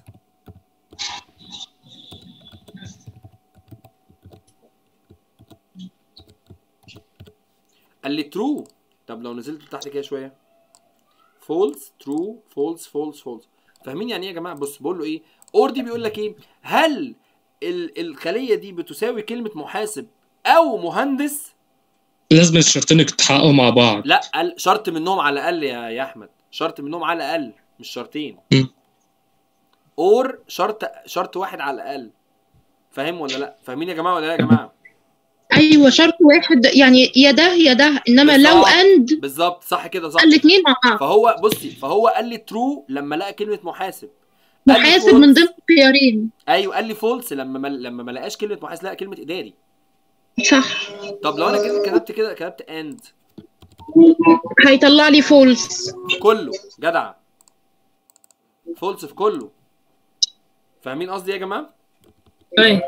قال لي ترو طب لو نزلت تحت كده شويه فولس ترو فولس فولس فولس فاهمين يعني ايه يا جماعه بص بقول له ايه اور دي بيقول لك ايه هل ال- الخليه دي بتساوي كلمه محاسب او مهندس لازم الشرطين يتحققوا مع بعض لا قال شرط منهم على الاقل يا يا احمد شرط منهم على الاقل مش شرطين مم. اور شرط شرط واحد على الاقل فاهم ولا لا فاهمين يا جماعه ولا لا يا جماعه ايوه شرط واحد يعني يا ده يا ده انما لو بالظبط. اند بالظبط صح كده صح الاثنين مع بعض فهو بصي فهو قال لي ترو لما لقى كلمه محاسب قال لي محاسب false. من ضمن الخيارين ايوه قال لي فولس لما ما لما ما لقاش كلمه محاسب لقى كلمه اداري صح طب لو انا كده كتبت كده كتبت اند هيطلع لي فولس كله جدع فولس في كله فاهمين قصدي إيه يا جماعه طيب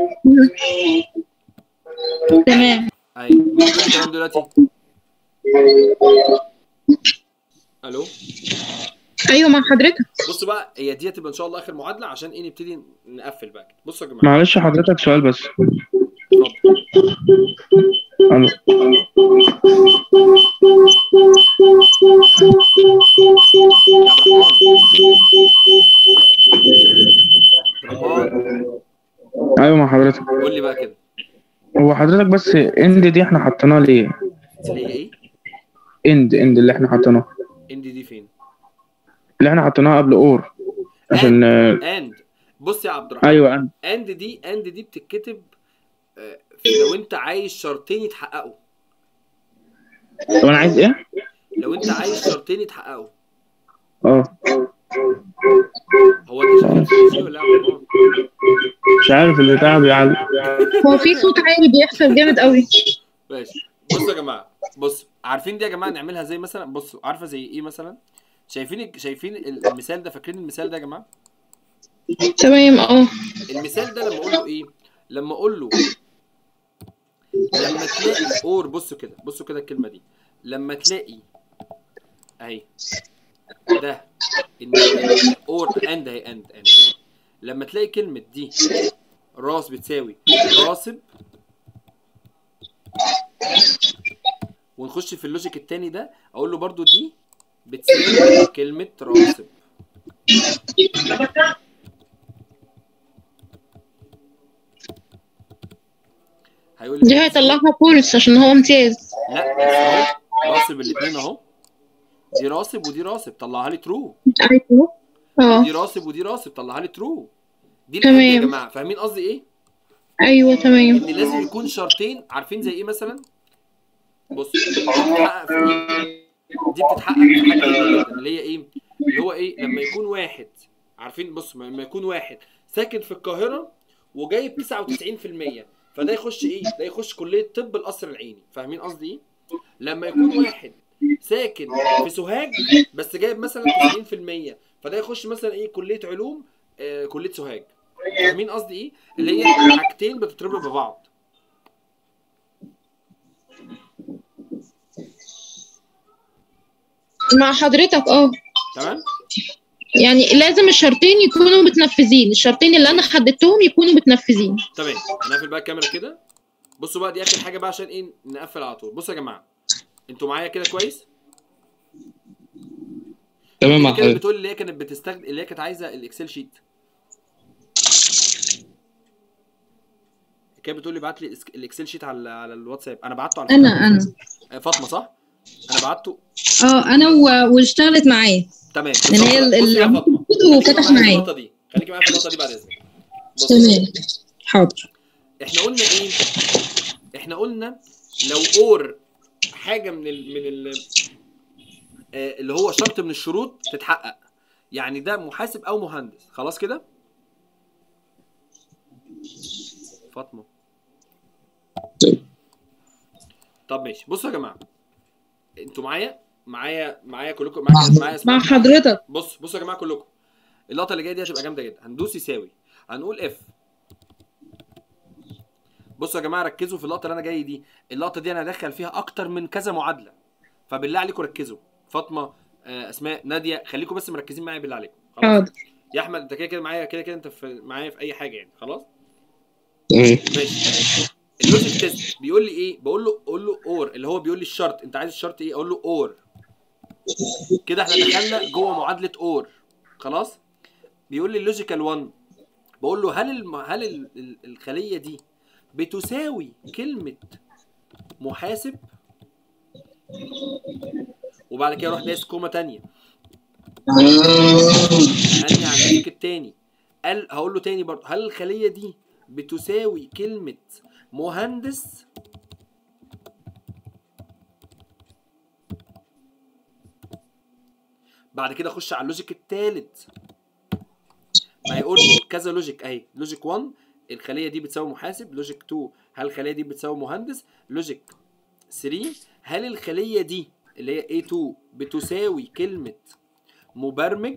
تمام ايوه مين بيقول الكلام دلوقتي الو ايوه مع حضرتك بصوا بقى هي دي هتبقى ان شاء الله اخر معادله عشان ايه نبتدي نقفل بقى كده. بصوا يا جماعه معلش حضرتك سؤال بس اتفضل. الو يا عبد الرحمن عبد الرحمن ايوه مع حضرتك قول لي بقى كده هو حضرتك بس اند دي احنا حطيناها ليه اللي هي ايه اند اند اللي احنا حطيناها اندي دي فين اللي احنا حطيناها قبل اور عشان آه، اند بص يا عبد الرحمن ايوه اند اند دي اند دي بتتكتب آه، في لو انت عايز شرطين يتحققوا طب انا عايز ايه لو انت عايز شرطين يتحققوا اه هو انت شغال في الشيء ولا لا يا عبد الرحمن؟ مش عارف البتاع بيعلق هو في صوت عالي بيحصل جامد قوي ماشي بصوا يا جماعه بص عارفين دي يا جماعه نعملها زي مثلا بصوا عارفه زي ايه مثلا شايفين شايفين المثال ده فاكرين المثال ده يا جماعه تمام اه المثال ده لما اقول له ايه لما اقول له لما تلاقي اور بصوا كده بصوا كده الكلمه دي لما تلاقي اهي ده اور اند اهي اند اند لما تلاقي كلمه دي راس بتساوي راسب ونخش في اللوجيك التاني ده اقول له برضو دي بتساوي كلمه راسب هيقول لي دي هيطلعها فولس عشان هو امتياز لا بس اهو راسب الاثنين اهو دي راسب ودي راسب طلعها لي ترو ايوه اه دي راسب ودي راسب طلعها لي ترو دي الحاجة يا تمام. جماعه فاهمين قصدي ايه؟ ايوه تمام ان لازم يكون شرطين عارفين زي ايه مثلا؟ بص دي بتتحقق في ايه؟ دي بتتحقق في حاجه جميلة جدا اللي هي ايه؟ اللي هو ايه؟ لما يكون واحد عارفين بص لما يكون واحد ساكن في القاهره وجايب 99% فده يخش ايه؟ ده يخش كليه طب القصر العيني فاهمين قصدي ايه؟ لما يكون واحد ساكن في سوهاج بس جايب مثلا 90% فده يخش مثلا ايه كليه علوم آه كليه سوهاج فاهمين قصدي ايه؟ اللي هي حاجتين بتتربط ببعض مع حضرتك اه تمام؟ يعني لازم الشرطين يكونوا متنفذين الشرطين اللي انا حددتهم يكونوا متنفذين تمام هنقفل بقى الكاميرا كده بصوا بقى دي اخر حاجه بقى عشان ايه نقفل على طول بصوا يا جماعه انتوا معايا كده كويس تمام مع اللي كانت حضرتك بتقول اللي هي كانت بتستخدم اللي هي كانت عايزه الاكسل شيت كانت بتقول لي ابعت لي الإس- الاكسل شيت على على الواتساب انا بعته على انا فكرة. انا آه، فاطمه صح انا بعته اه انا و- واشتغلت معايا تمام اللي هي ال- بصي يا اللي فاطمه وفتح خليكي معايا في معايا النقطه دي خليكي معايا في النقطه دي بعد اذنك بصي. تمام حاضر احنا قلنا ايه احنا قلنا لو اور حاجه من ال من ال آه، اللي هو شرط من الشروط تتحقق يعني ده محاسب او مهندس خلاص كده فاطمه طب ماشي بصوا يا جماعه انتوا معايا معايا معايا كلكم معايا معايا مع اسماء؟ حضرتك بص بصوا يا جماعه كلكم اللقطه اللي جايه دي هتبقى جامده جدا هندوس يساوي هنقول اف بصوا يا جماعه ركزوا في اللقطه اللي انا جاي دي اللقطه دي انا هدخل فيها اكتر من كذا معادله فبالله عليكم ركزوا فاطمه آه، اسماء ناديه خليكم بس مركزين معايا بالله عليكم خلاص حاضر يا احمد انت كده كده معايا كده كده انت في معايا في اي حاجه يعني خلاص تمام ماشي اللوجيك تيست بيقول لي ايه بقول له اقول له اور اللي هو بيقول لي الشرط انت عايز الشرط ايه اقول له اور كده احنا دخلنا جوه معادله اور خلاص بيقول لي اللوجيكال 1 بقول له هل الم... هل ال... ال- الخليه دي بتساوي كلمه محاسب وبعد كده اروح دايس كومه تانية اسالني عن اللوجيك التاني قال هقول له تاني برضه هل الخليه دي بتساوي كلمه مهندس بعد كده اخش على اللوجيك التالت ما يقول لي كذا لوجيك اهي لوجيك 1 الخليه دي بتساوي محاسب لوجيك 2 هل الخليه دي بتساوي مهندس لوجيك 3 هل الخليه دي اللي هي A2 بتساوي كلمه مبرمج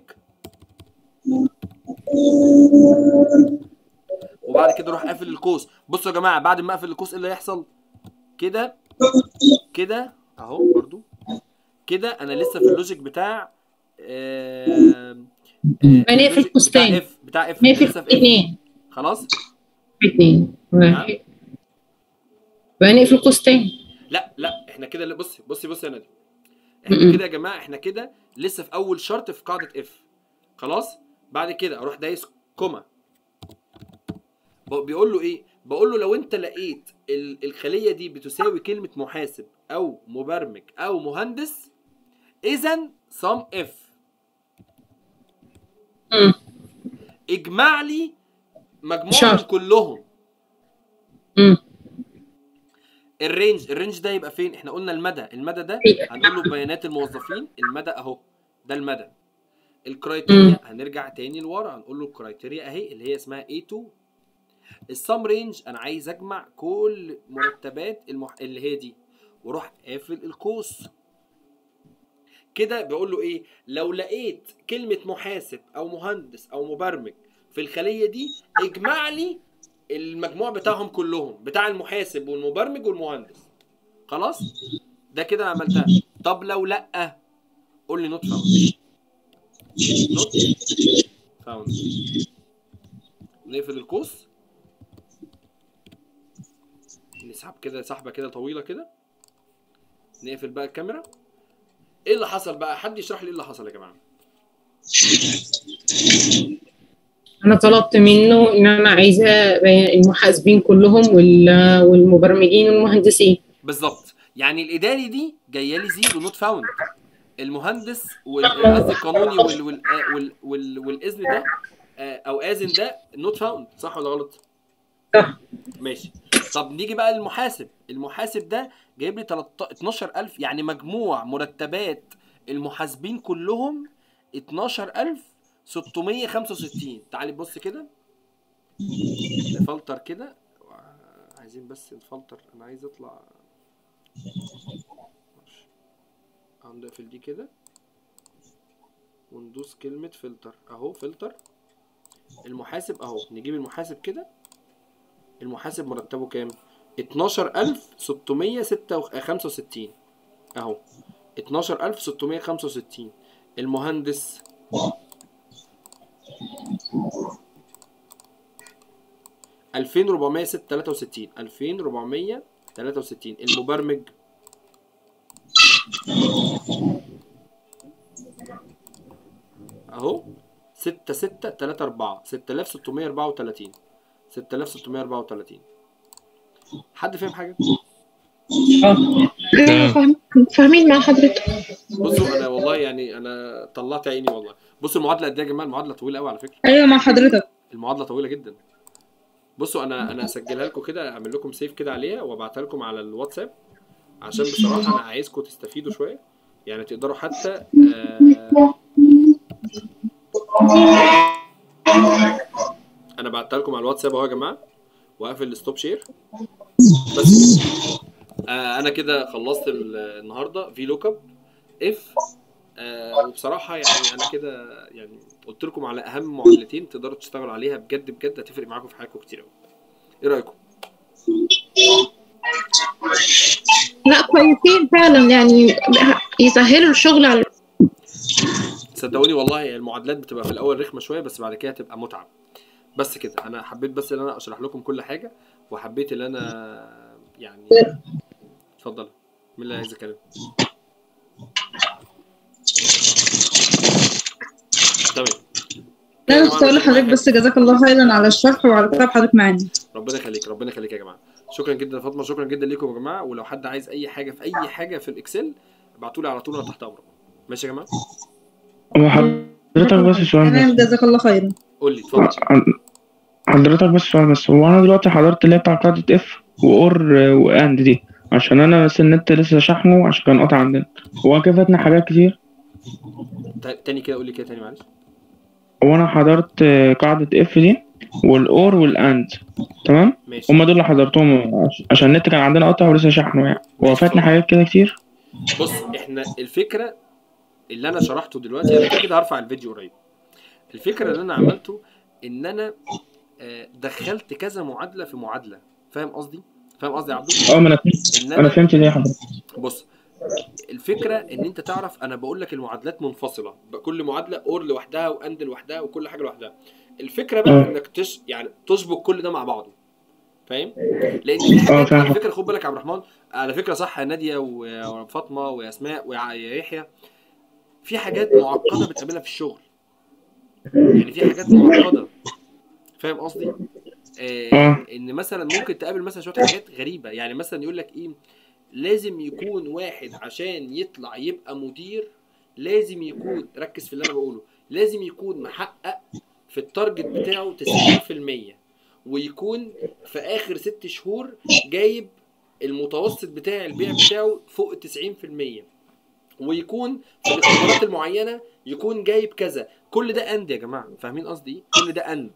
وبعد كده اروح قافل القوس بصوا يا جماعه بعد ما اقفل القوس ايه اللي هيحصل كده كده اهو برضو كده انا لسه في اللوجيك بتاع آه هنقفل قوسين. بتاع اف بتاع اف نقفل لسه في اف اثنين خلاص اثنين واحد ونقفل قوسين لا لا احنا كده بصي بصي بصي يا نادي م-م. احنا كده يا جماعه احنا كده لسه في اول شرط في قاعده اف خلاص بعد كده اروح دايس كوما ب- بيقول له ايه بقول له لو انت لقيت ال- الخليه دي بتساوي كلمه محاسب او مبرمج او مهندس اذا صم اف مم. اجمع لي مجموعهم شرط. كلهم مم. الرينج الرينج ده يبقى فين احنا قلنا المدى المدى ده هنقول له بيانات الموظفين المدى اهو ده المدى مم. الكرايتيريا هنرجع تاني لورا هنقول له الكرايتيريا اهي اللي هي اسمها A2 السم رينج انا عايز اجمع كل مرتبات المح... اللي هي دي واروح قافل القوس كده بقول له ايه لو لقيت كلمه محاسب او مهندس او مبرمج في الخليه دي اجمع لي المجموع بتاعهم كلهم بتاع المحاسب والمبرمج والمهندس خلاص ده كده أنا عملتها طب لو لا قول لي نوت فاوند نوت فاوند نقفل القوس نسحب كده سحبه كده طويله كده نقفل بقى الكاميرا ايه اللي حصل بقى حد يشرح لي ايه اللي حصل يا جماعه انا طلبت منه ان انا عايزه المحاسبين كلهم وال- والمبرمجين والمهندسين بالظبط يعني الاداري دي جايه لي زيرو نوت فاوند المهندس وال- قصدي القانوني وال وال وال وال والاذن ده آه، او اذن ده نوت فاوند صح ولا غلط؟ صح. ماشي طب نيجي بقى للمحاسب المحاسب ده جايب لي 13 12000 يعني مجموع مرتبات المحاسبين كلهم 12665 تعالي بص كده نفلتر كده عايزين بس نفلتر انا عايز اطلع هنقفل دي كده وندوس كلمة فلتر اهو فلتر المحاسب اهو نجيب المحاسب كده المحاسب مرتبه كام 12665 اهو 12665 المهندس ألفين ربعمية ست تلاتة وستين ألفين ربعمية تلاتة وستين المبرمج أهو ستة ستة تلاتة أربعة ستة آلاف ستمية أربعة وتلاتين ستة آلاف ستمية أربعة وتلاتين حد فاهم حاجة؟ أيوة، فاهم- فاهمين مع حضرتك بصوا أنا والله يعني أنا طلعت عيني والله بصوا المعادلة قد إيه يا جماعة المعادلة طويلة أوي على فكرة ايوه مع حضرتك المعادله طويله جدا بصوا انا انا هسجلها لكم كده اعمل لكم سيف كده عليها وابعتها لكم على الواتساب عشان بصراحه انا عايزكم تستفيدوا شويه يعني تقدروا حتى آه انا بعتها لكم على الواتساب اهو يا جماعه واقفل الستوب شير بس آه انا كده خلصت ال- النهارده في لوك اب اف آه وبصراحه يعني انا كده يعني قلت لكم على اهم معادلتين تقدروا تشتغلوا عليها بجد بجد هتفرق معاكم في حياتكم كتير قوي ايه رايكم لا كويسين فعلا يعني يسهلوا الشغل على صدقوني والله هي المعادلات بتبقى في الاول رخمه شويه بس بعد كده هتبقى متعه بس كده انا حبيت بس ان انا اشرح لكم كل حاجه وحبيت ان انا يعني اتفضل مين اللي عايز يتكلم تمام لا انا كنت اقول لحضرتك بس جزاك الله خيرا على الشرح وعلى تعب حضرتك معانا ربنا يخليك ربنا يخليك يا جماعه شكرا جدا يا فاطمه شكرا جدا ليكم يا جماعه ولو حد عايز اي حاجه في اي حاجه في الاكسل ابعتوا لي على طول انا تحت امركم ماشي يا جماعه هو حضرتك بس سؤال تمام بس جزاك الله خيرا قول لي اتفضل حضرتك بس سؤال بس هو انا دلوقتي حضرت اللي هي بتاع قاعدة اف واور واند دي عشان انا بس النت لسه شحنه عشان كان قاطع عندنا هو كده فاتنا حاجات كتير تا- تاني كده قول لي كده تاني معلش هو انا حضرت قاعدة اف دي والاور والاند تمام ماشي هما دول اللي حضرتهم عش- عشان النت كان عندنا قاطع ولسه شحنه يعني هو فاتنا حاجات كده كتير بص احنا الفكره اللي انا شرحته دلوقتي انا كده كده هرفع الفيديو قريب الفكره اللي انا عملته ان انا آه، دخلت كذا معادله في معادله فاهم قصدي فاهم قصدي يا عبدو اه ما انا فهمت ان انا انا فهمت ليه حضرتك بص الفكره ان انت تعرف انا بقول لك المعادلات منفصله كل معادله اور لوحدها واند لوحدها وكل حاجه لوحدها الفكره بقى اه. انك تش يعني تشبك كل ده مع بعضه فاهم لان في حاجات فاهم. على فكره خد بالك يا عبد الرحمن على فكره صح يا ناديه و- وفاطمه واسماء ويحيى في حاجات معقده بتقابلها في الشغل يعني في حاجات معقده فاهم قصدي آه اه. ان مثلا ممكن تقابل مثلا شويه حاجات غريبه يعني مثلا يقول لك ايه لازم يكون واحد عشان يطلع يبقى مدير لازم يكون ركز في اللي انا بقوله لازم يكون محقق في التارجت بتاعه 90% ويكون في اخر ست شهور جايب المتوسط بتاع البيع بتاعه فوق ال 90% ويكون في الاختبارات المعينه يكون جايب كذا كل ده اند يا جماعه فاهمين قصدي ايه كل ده اند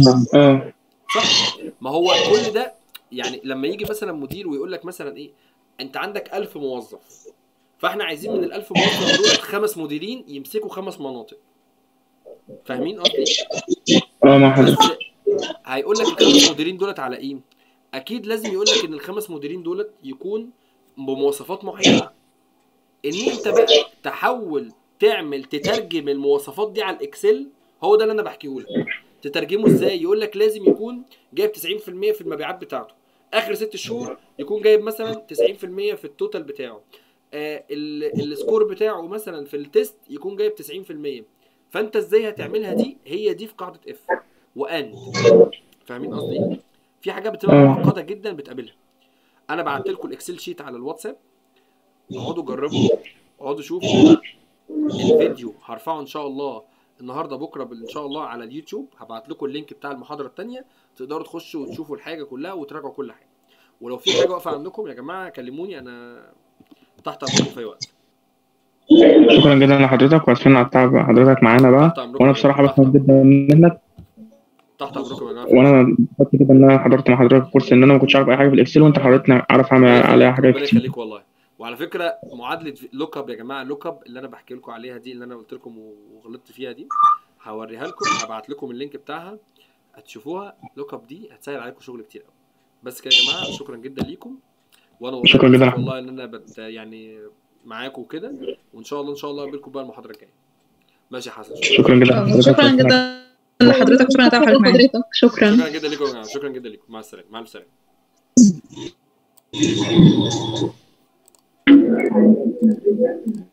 اه صح ما هو كل ده يعني لما يجي مثلا مدير ويقول لك مثلا ايه انت عندك 1000 موظف فاحنا عايزين من ال 1000 موظف دول خمس مديرين يمسكوا خمس مناطق فاهمين قصدي؟ اه مع حضرتك بس هيقول لك الخمس مديرين دولت على ايه؟ اكيد لازم يقول لك ان الخمس مديرين دولت يكون بمواصفات معينه ان انت بقى تحول تعمل تترجم المواصفات دي على الاكسل هو ده اللي انا بحكيه لك تترجمه ازاي يقول لك لازم يكون جايب 90% في المبيعات بتاعته اخر ست شهور يكون جايب مثلا 90% في التوتال بتاعه آه ال- السكور بتاعه مثلا في التيست يكون جايب 90% فانت ازاي هتعملها دي هي دي في قاعده اف وان فاهمين قصدي في حاجات بتبقى آه. معقده جدا بتقابلها انا بعت لكم الاكسل شيت على الواتساب اقعدوا جربوا اقعدوا شوفوا الفيديو هرفعه ان شاء الله النهارده بكره بال- ان شاء الله على اليوتيوب هبعت لكم اللينك بتاع المحاضره الثانيه تقدروا تخشوا وتشوفوا الحاجه كلها وتراجعوا كل حاجه ولو في حاجه واقفه عندكم يا جماعه كلموني انا تحت امركم في اي وقت شكرا جدا لحضرتك واسفين على تعب حضرتك معانا بقى تحت امركم وانا بصراحه تحت بفهم جدا منك تحت امركم يا جماعه وانا انبسطت جدا ان انا حضرت مع حضرتك كورس ان انا ما كنتش اعرف اي حاجه في الاكسل وانت حضرتني اعرف اعمل عليها حاجات ربنا كتير يخليك والله وعلى فكره معادله لوك اب يا جماعه لوك اب اللي انا بحكي لكم عليها دي اللي انا قلت لكم وغلطت فيها دي هوريها لكم هبعت لكم اللينك بتاعها هتشوفوها لوك اب دي هتسهل عليكم شغل كتير قوي بس كده يا جماعه شكرا جدا ليكم وانا والله شكرا جدا. مبسوط والله ان انا بت يعني معاكم وكده وان شاء الله ان شاء الله اقابلكم بقى المحاضره الجايه ماشي يا حسن شكرا شكرا جدا لحضرتك شكرا جدا لحضرتك شكرا تعب حضرتك معانا حضرتك شكرا شكرا جدا لكم يا جماعه شكرا جدا لكم مع السلامه مع الف سلامه